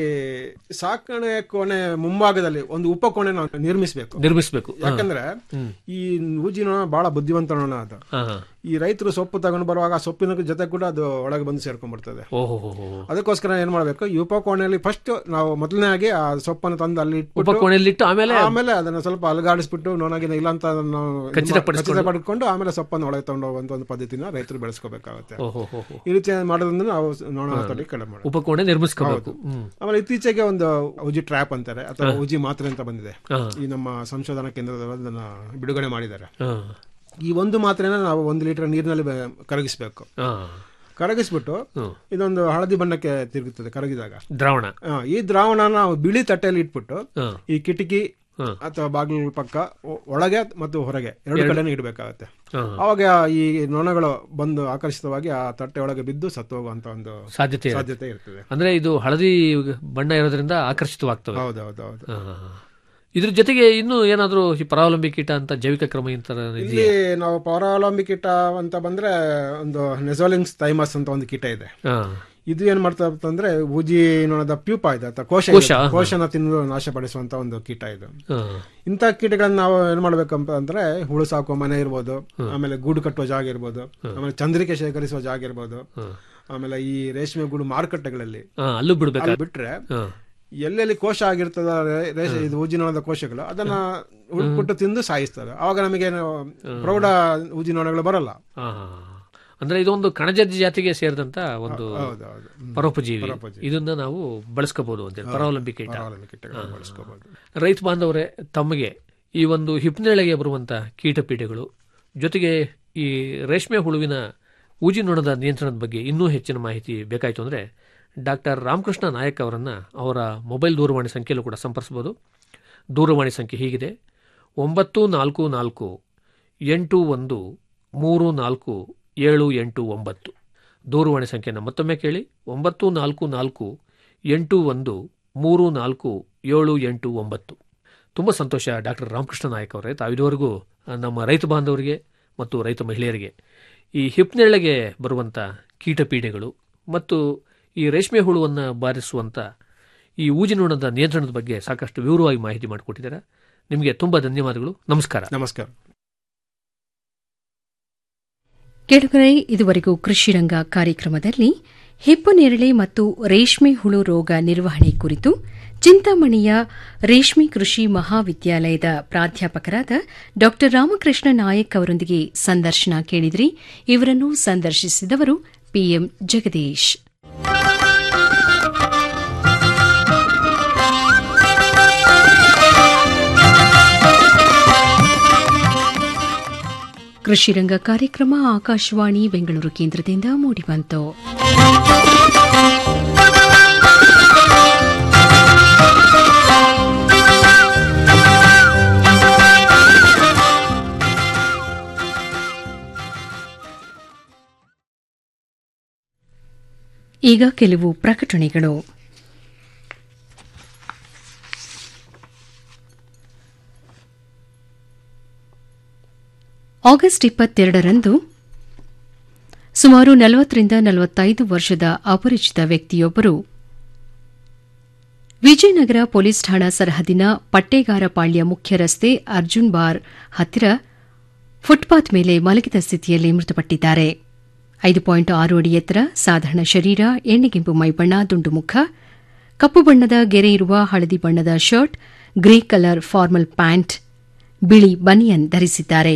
ಸಾಕಣೆ ಕೋಣೆ ಮುಂಭಾಗದಲ್ಲಿ ಒಂದು ಉಪಕೋಣೆ ನಾವು ನಿರ್ಮಿಸಬೇಕು ನಿರ್ಮಿಸ್ಬೇಕು ಯಾಕಂದ್ರೆ ಈ ಊಜಿ ನೊಣ ಬಹಳ ಬುದ್ಧಿವಂತ ನೊಣ ಅದು ಹಾ ಹಾ ಈ ರೈತರು ಸೊಪ್ಪು ತಗೊಂಡು ಬರುವಾಗ ಆ ಸೊಪ್ಪಿನ ಜೊತೆ ಕೂಡ ಅದು ಒಳಗೆ ಬಂದು ಸೇರ್ಕೊಂಡ್ಬಿಡ್ತದೆ ಓಹೋ ಹೋ ಹೋ ಅದಕ್ಕೋಸ್ಕರ ಏನ್ ಮಾಡ್ಬೇಕು ಈ ಉಪಕೋಣೆಯಲ್ಲಿ ಫಸ್ಟ್ ನಾವು ಮೊದಲನೇ ಆಗಿ ಆ ಸೊಪ್ಪನ್ನು ತಂದು ಅಲ್ಲಿ ಇಟ್ಬಿಟ್ಟು ಉಪಕೋಣೆಯಲ್ಲಿಟ್ಟು ಆಮೇಲೆ ಆಮೇಲೆ ಅದನ್ನ ಸ್ವಲ್ಪ ಅಲಗಾಡಿಸ್ಬಿಟ್ಟು ನೋನಾಗಿನ ಇಲ್ಲ ಅಂತ ಅದನ್ನ ನಾವು ಇದು ಮಾ- ಖಚಿತಪಡಿಸ್ಕೊಂಡು. ಖಚಿತಪಡಿಸ್ಕೊಂಡು ಆಮೇಲೆ ಸೊಪ್ಪನ್ನು ಒಳಗೆ ತಗೊಂಡು ಹೋಗುವಂತ ಒಂದು ಪದ್ಧತಿನ ರೈತರು ಬೆಳೆಸ್ಕೋಬೇಕಾಗುತ್ತೆ ಓಹೋ ಹೋ ಹೋ ಈ ರೀತಿ ಮಾಡೋದ್ರಿಂದ ನಾವು ನೋಣ ಹತೋಟಿ ಕಡಿಮೆ ಮಾಡೋದು ಉಪಕೋಣೆ ನಿರ್ಮಿಸ್ಕೋಬೇಕು ಹ್ಮ್ ಆಮೇಲೆ ಇತ್ತೀಚೆಗೆ ಒಂದು ಉಜಿ ಟ್ರ್ಯಾಪ್ ಅಂತಾರೆ ಅಥವಾ ಉಜಿ ಮಾತ್ರೆ ಅಂತ ಬಂದಿದೆ ಹಾ. ಈ ನಮ್ಮ ಸಂಶೋಧನಾ ಕೇಂದ್ರದವರು ಅದನ್ನ ಬಿಡುಗಡೆ ಮಾಡಿದ್ದಾರೆ ಹಾ ಈ ಒಂದು ಮಾತ್ರೆನ ನಾವು ಒಂದು ಲೀಟರ್ ನೀರಿನಲ್ಲಿ ಬೆ- ಕರಗಿಸ್ಬೇಕು ಹಾ ಕರಗಿಸ್ಬಿಟ್ಟು ಇದೊಂದು ಹಳದಿ ಬಣ್ಣಕ್ಕೆ ತಿರುಗುತ್ತದೆ ಕರಗಿದಾಗ ದ್ರಾವಣ ಆ, ಈ ದ್ರಾವಣ ನಾವು ಬಿಳಿ ತಟ್ಟೆಯಲ್ಲಿ ಇಟ್ಬಿಟ್ಟು ಹಾ. ಈ ಕಿಟಕಿ ಹಾ. ಅಥವಾ ಬಾಗಿಲು ಪಕ್ಕ ಒ- ಒಳಗೆ ಮತ್ತು ಹೊರಗೆ ಎರಡು ಕಡೆನೂ ಇಡಬೇಕಾಗತ್ತೆ ಹಾ. ಅವಾಗ ಈ ನೊಣಗಳು ಬಂದು ಆಕರ್ಷಿತವಾಗಿ ಆ ತಟ್ಟೆ ಒಳಗೆ ಬಿದ್ದು ಸತ್ತು ಹೋಗುವಂತ ಒಂದು ಸಾಧ್ಯತೆ ಇದೆ. ಸಾಧ್ಯತೆ ಇರ್ತದೆ ಅಂದ್ರೆ ಇದು ಹಳದಿ ಬಣ್ಣ ಇರೋದ್ರಿಂದ ಆಕರ್ಷಿತವಾಗ್ತವೆ ಹೌದೌದು ಹೌದು ಹಾ, ಹಾ, ಹಾ. ಇದ್ರ ಜೊತೆಗೆ ಇನ್ನೂ ಏನಾದ್ರೂ ಈ ಪರಾವಲಂಬಿ ಕೀಟ ಅಂತ ಜೈವಿಕ ಕ್ರಮ ಇಂತರ ಇಲ್ಲಿ ನಾವು ಪೌರಾವಲಂಬಿ ಕೀಟ ಅಂತ ಬಂದ್ರೆ ಒಂದು ನೆಸೋಲಿಂಗ್ಸ್ ಥೈಮಸ್ ಅಂತ ಒಂದು ಕೀಟ ಇದೆ ಹಾ ಇದು ಏನ್ ಮಾಡ್ತಾ ಅಂತಂದ್ರೆ ಊಜಿ ನೊಣದ ಪ್ಯೂಪ ಇದೆ ಅಥವಾ ಕೋಶ ಕೋಶ, ಇದೆ. ಕೋಶನ ತಿಂದು ನಾಶಪಡಿಸುವಂತ ಒಂದು ಕೀಟ ಇದು ಹಾ. ಇಂಥ ಕೀಟಗಳನ್ನ ನಾವು ಏನ್ ಮಾಡ್ಬೇಕಂತ ಅಂದ್ರೆ ಹುಳು ಸಾಕುವ ಮನೆ ಇರ್ಬೋದು ಆಮೇಲೆ ಗೂಡು ಕಟ್ಟುವ ಜಾಗ ಇರ್ಬೋದು ಆಮೇಲೆ ಚಂದ್ರಿಕೆ ಶೇಖರಿಸುವ ಜಾಗ ಇರ್ಬೋದು ಆಮೇಲೆ ಈ ರೇಷ್ಮೆ ಗೂಡು ಮಾರುಕಟ್ಟೆಗಳಲ್ಲಿ ಹಾ, ಅಲ್ಲೂ ಬಿಡ್ಬೇಕು ಅಲ್ಲಿ ಬಿಟ್ರೆ ಹಾ. ಎಲ್ಲೆಲ್ಲಿ ಕೋಶ ಆಗಿರ್ತದ ರೇ- ರೇಷ ಇದು ಉಜಿನೋಣದ ಕೋಶಗಳು ಅದನ್ನ ಹುಡುಕ್ಬಿಟ್ಟು ತಿಂದು ಸಾಯಿಸ್ತವೆ ಅವಾಗ ನಮಗೆ ಪ್ರೌಢ ಉಜಿನೋಣಗಳು ಬರಲ್ಲ ಹಾ, ಹಾ, ಹಾ. ಅಂದ್ರೆ ಇದೊಂದು ಕಣಜಜ್ಜಿ ಜಾತಿಗೆ ಸೇರಿದಂತ ಒಂದು ಹೌದೌದು ಹ್ಮ್. ಪರೋಪಜೀವಿ ಇದನ್ನ ನಾವು ಬಳಸ್ಕೋಬಹುದು ಅಂತೇಳಿ ಪರಾವಲಂಬಿ ಕೀಟ ಪರಾವಲಂಬಿ ಕೀಟಗಳನ್ನ ಬಳಸ್ಕೋಬಹುದು ರೈತ ಬಾಂಧವರೇ ತಮಗೆ ಈ ಒಂದು ಹಿಪ್ನೇಳೆಗೆ ಬರುವಂತ ಕೀಟಪೀಡೆಗಳು ಜೊತೆಗೆ ಈ ರೇಷ್ಮೆ ಹುಳುವಿನ ಊಜಿ ನೊಣದ ನಿಯಂತ್ರಣದ ಬಗ್ಗೆ ಇನ್ನೂ ಹೆಚ್ಚಿನ ಮಾಹಿತಿ ಬೇಕಾಯಿತು ಅಂದರೆ ಡಾಕ್ಟರ್ ರಾಮಕೃಷ್ಣ ನಾಯಕ್ ಅವರನ್ನು ಅವರ ಮೊಬೈಲ್ ದೂರವಾಣಿ ಸಂಖ್ಯೆಯಲ್ಲೂ ಕೂಡ ಸಂಪರ್ಸ್ಬೋದು ದೂರವಾಣಿ ಸಂಖ್ಯೆ ಹೀಗಿದೆ ಒಂಬತ್ತು ನಾಲ್ಕು ನಾಲ್ಕು ಎಂಟು ಒಂದು ಮೂರು ನಾಲ್ಕು ಏಳು ಎಂಟು ಒಂಬತ್ತು ದೂರವಾಣಿ ಸಂಖ್ಯೆಯನ್ನು ಮತ್ತೊಮ್ಮೆ ಕೇಳಿ ಒಂಬತ್ತು ನಾಲ್ಕು ನಾಲ್ಕು ಎಂಟು ಒಂದು ಮೂರು ನಾಲ್ಕು ಏಳು ಎಂಟು ಒಂಬತ್ತು ತುಂಬ ಸಂತೋಷ ಡಾಕ್ಟರ್ ರಾಮಕೃಷ್ಣ ನಾಯಕ್ ಅವರೇ ತಾವು ಇದುವರೆಗೂ ನಮ್ಮ ರೈತ ಬಾಂಧವರಿಗೆ ಮತ್ತು ರೈತ ಮಹಿಳೆಯರಿಗೆ ಈ ಹಿಪ್ನೆಳೆಗೆ ಬರುವಂಥ ಕೀಟಪೀಡೆಗಳು ಮತ್ತು ಈ ರೇಷ್ಮೆ ಹುಳುವನ್ನು ಬಾರಿಸುವಂಥ ಈ ಊಜಿನೋಣದ ನಿಯಂತ್ರಣದ ಬಗ್ಗೆ ಸಾಕಷ್ಟು ವಿವರವಾಗಿ ಮಾಹಿತಿ ಮಾಡಿಕೊಟ್ಟಿದ್ದಾರೆ ನಿಮಗೆ ತುಂಬ ಧನ್ಯವಾದಗಳು ನಮಸ್ಕಾರ ನಮಸ್ಕಾರ ಕೆಳಗರೆ ಇದುವರೆಗೂ ಕೃಷಿರಂಗ ಕಾರ್ಯಕ್ರಮದಲ್ಲಿ ಹಿಪ್ಪುನೇರಳೆ ಮತ್ತು ರೇಷ್ಮೆ ಹುಳು ರೋಗ ನಿರ್ವಹಣೆ ಕುರಿತು ಚಿಂತಾಮಣಿಯ ರೇಷ್ಮೆ ಕೃಷಿ ಮಹಾವಿದ್ಯಾಲಯದ ಪ್ರಾಧ್ಯಾಪಕರಾದ ಡಾ ರಾಮಕೃಷ್ಣ ನಾಯಕ್ ಅವರೊಂದಿಗೆ ಸಂದರ್ಶನ ಕೇಳಿದ್ರಿ ಇವರನ್ನು ಸಂದರ್ಶಿಸಿದವರು ಪಿಎಂ ಜಗದೀಶ್ ಕೃಷಿರಂಗ ಕಾರ್ಯಕ್ರಮ ಆಕಾಶವಾಣಿ ಬೆಂಗಳೂರು ಕೇಂದ್ರದಿಂದ ಮೂಡಿಬಂತು ಈಗ ಕೆಲವು ಪ್ರಕಟಣೆಗಳು ಆಗಸ್ಟ್ ಇಪ್ಪತ್ತೆರಡರಂದು ಸುಮಾರು ನಲವತ್ತರಿಂದ ನಲವತ್ತೈದು ವರ್ಷದ ಅಪರಿಚಿತ ವ್ಯಕ್ತಿಯೊಬ್ಬರು ವಿಜಯನಗರ ಪೊಲೀಸ್ ಠಾಣಾ ಸರಹದಿನ ಪಟ್ಟೇಗಾರಪಾಳ್ಯ ಮುಖ್ಯ ರಸ್ತೆ ಅರ್ಜುನ್ ಬಾರ್ ಹತ್ತಿರ ಫುಟ್ಪಾತ್ ಮೇಲೆ ಮಲಗಿದ ಸ್ಥಿತಿಯಲ್ಲಿ ಮೃತಪಟ್ಟಿದ್ದಾರೆ ಐದು ಪಾಯಿಂಟ್ ಆರು ಅಡಿ ಎತ್ತರ ಸಾಧಾರಣ ಶರೀರ ಎಣ್ಣೆಗೆಂಪು ಮೈಬಣ್ಣ ದುಂಡು ಮುಖ ಕಪ್ಪು ಬಣ್ಣದ ಗೆರೆ ಇರುವ ಹಳದಿ ಬಣ್ಣದ shirt grey colour formal pant ಬಿಳಿ ಬನಿಯನ್ ಧರಿಸಿದ್ದಾರೆ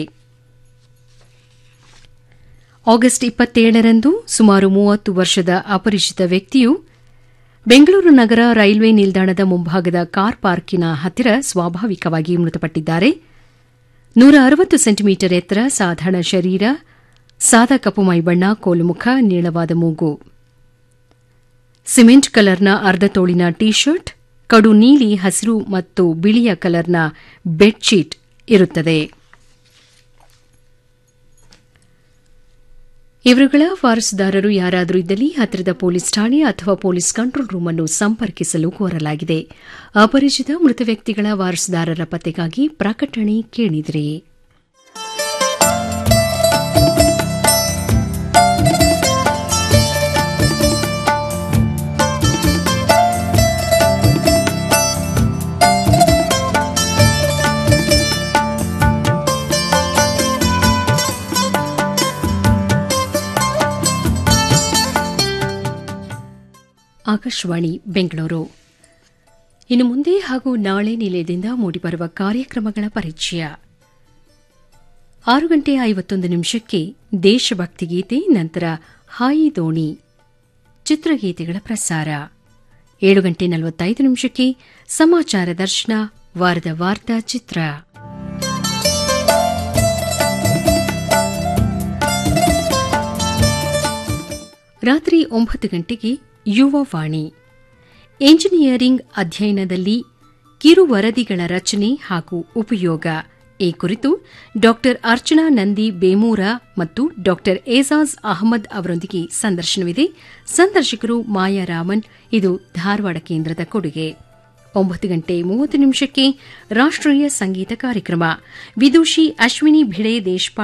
ಆಗಸ್ಟ್ ಇಪ್ಪತ್ತೇಳರಂದು ಸುಮಾರು ಮೂವತ್ತು ವರ್ಷದ ಅಪರಿಚಿತ ವ್ಯಕ್ತಿಯು ಬೆಂಗಳೂರು ನಗರ ರೈಲ್ವೆ ನಿಲ್ದಾಣದ ಮುಂಭಾಗದ ಕಾರ್ ಪಾರ್ಕಿನ ಹತ್ತಿರ ಸ್ವಾಭಾವಿಕವಾಗಿ ಮೃತಪಟ್ಟಿದ್ದಾರೆ ನೂರ ಅರವತ್ತು ಸೆಂಟಿಮೀಟರ್ ಎತ್ತರ ಸಾಧಾರಣ ಶರೀರ ಸಾದಾ ಕಪ್ಪು ಮೈಬಣ್ಣ ಕೋಲುಮುಖ ನೀಳವಾದ ಮೂಗು ಸಿಮೆಂಟ್ ಕಲರ್ನ ಅರ್ಧ ತೋಳಿನ ಟಿ ಶರ್ಟ್ ಕಡು ನೀಲಿ ಹಸಿರು ಮತ್ತು ಬಿಳಿಯ ಕಲರ್ನ ಬೆಡ್ಶೀಟ್ ಇರುತ್ತದೆ ಇವರುಗಳ ವಾರಸುದಾರರು ಯಾರಾದರೂ ಇದ್ದಲ್ಲಿ ಹತ್ತಿರದ ಪೊಲೀಸ್ ಠಾಣೆ ಅಥವಾ ಪೊಲೀಸ್ ಕಂಟ್ರೋಲ್ ರೂಮ್ ಅನ್ನು ಸಂಪರ್ಕಿಸಲು ಕೋರಲಾಗಿದೆ ಅಪರಿಚಿತ ಮೃತ ವ್ಯಕ್ತಿಗಳ ವಾರಸುದಾರರ ಪತ್ತೆಗಾಗಿ ಪ್ರಕಟಣೆ ಕೇಳಿದ್ರಿ ಆಕಾಶವಾಣಿ ಬೆಂಗಳೂರು ಇನ್ನು ಮುಂದೆ ಹಾಗೂ ನಾಳೆ ನಿಲಯದಿಂದ ಮೂಡಿಬರುವ ಕಾರ್ಯಕ್ರಮಗಳ ಪರಿಚಯ ಆರು ಗಂಟೆ ಐವತ್ತೊಂದು ನಿಮಿಷಕ್ಕೆ ದೇಶಭಕ್ತಿ ಗೀತೆ ನಂತರ ಹಾಯಿ ದೋಣಿ ಚಿತ್ರಗೀತೆಗಳ ಪ್ರಸಾರ ಏಳು ಗಂಟೆ ನಲವತ್ತೈದು ನಿಮಿಷಕ್ಕೆ ಸಮಾಚಾರ ದರ್ಶನ ವಾರದ ವಾರ್ತಾ ಚಿತ್ರ ರಾತ್ರಿ ಒಂಬತ್ತು ಗಂಟೆಗೆ ಯುವವಾಣಿ ಎಂಜಿನಿಯರಿಂಗ್ ಅಧ್ಯಯನದಲ್ಲಿ ಕಿರು ವರದಿಗಳ ರಚನೆ ಹಾಗೂ ಉಪಯೋಗ ಈ ಕುರಿತು ಡಾ ಅರ್ಚನಾ ನಂದಿ ಬೇಮೂರ ಮತ್ತು ಡಾ ಏಜಾಜ್ ಅಹಮದ್ ಅವರೊಂದಿಗೆ ಸಂದರ್ಶನವಿದೆ ಸಂದರ್ಶಕರು ಮಾಯಾ ರಾಮನ್ ಇದು ಧಾರವಾಡ ಕೇಂದ್ರದ ಕೊಡುಗೆ ಒಂಬತ್ತು ಗಂಟೆ ಮೂವತ್ತು ನಿಮಿಷಕ್ಕೆ ರಾಷ್ಟೀಯ ಸಂಗೀತ ಕಾರ್ಯಕ್ರಮ ವಿದೂಷಿ ಅಶ್ವಿನಿ ಭಿಡೆ ದೇಶಪಾಂಡೆ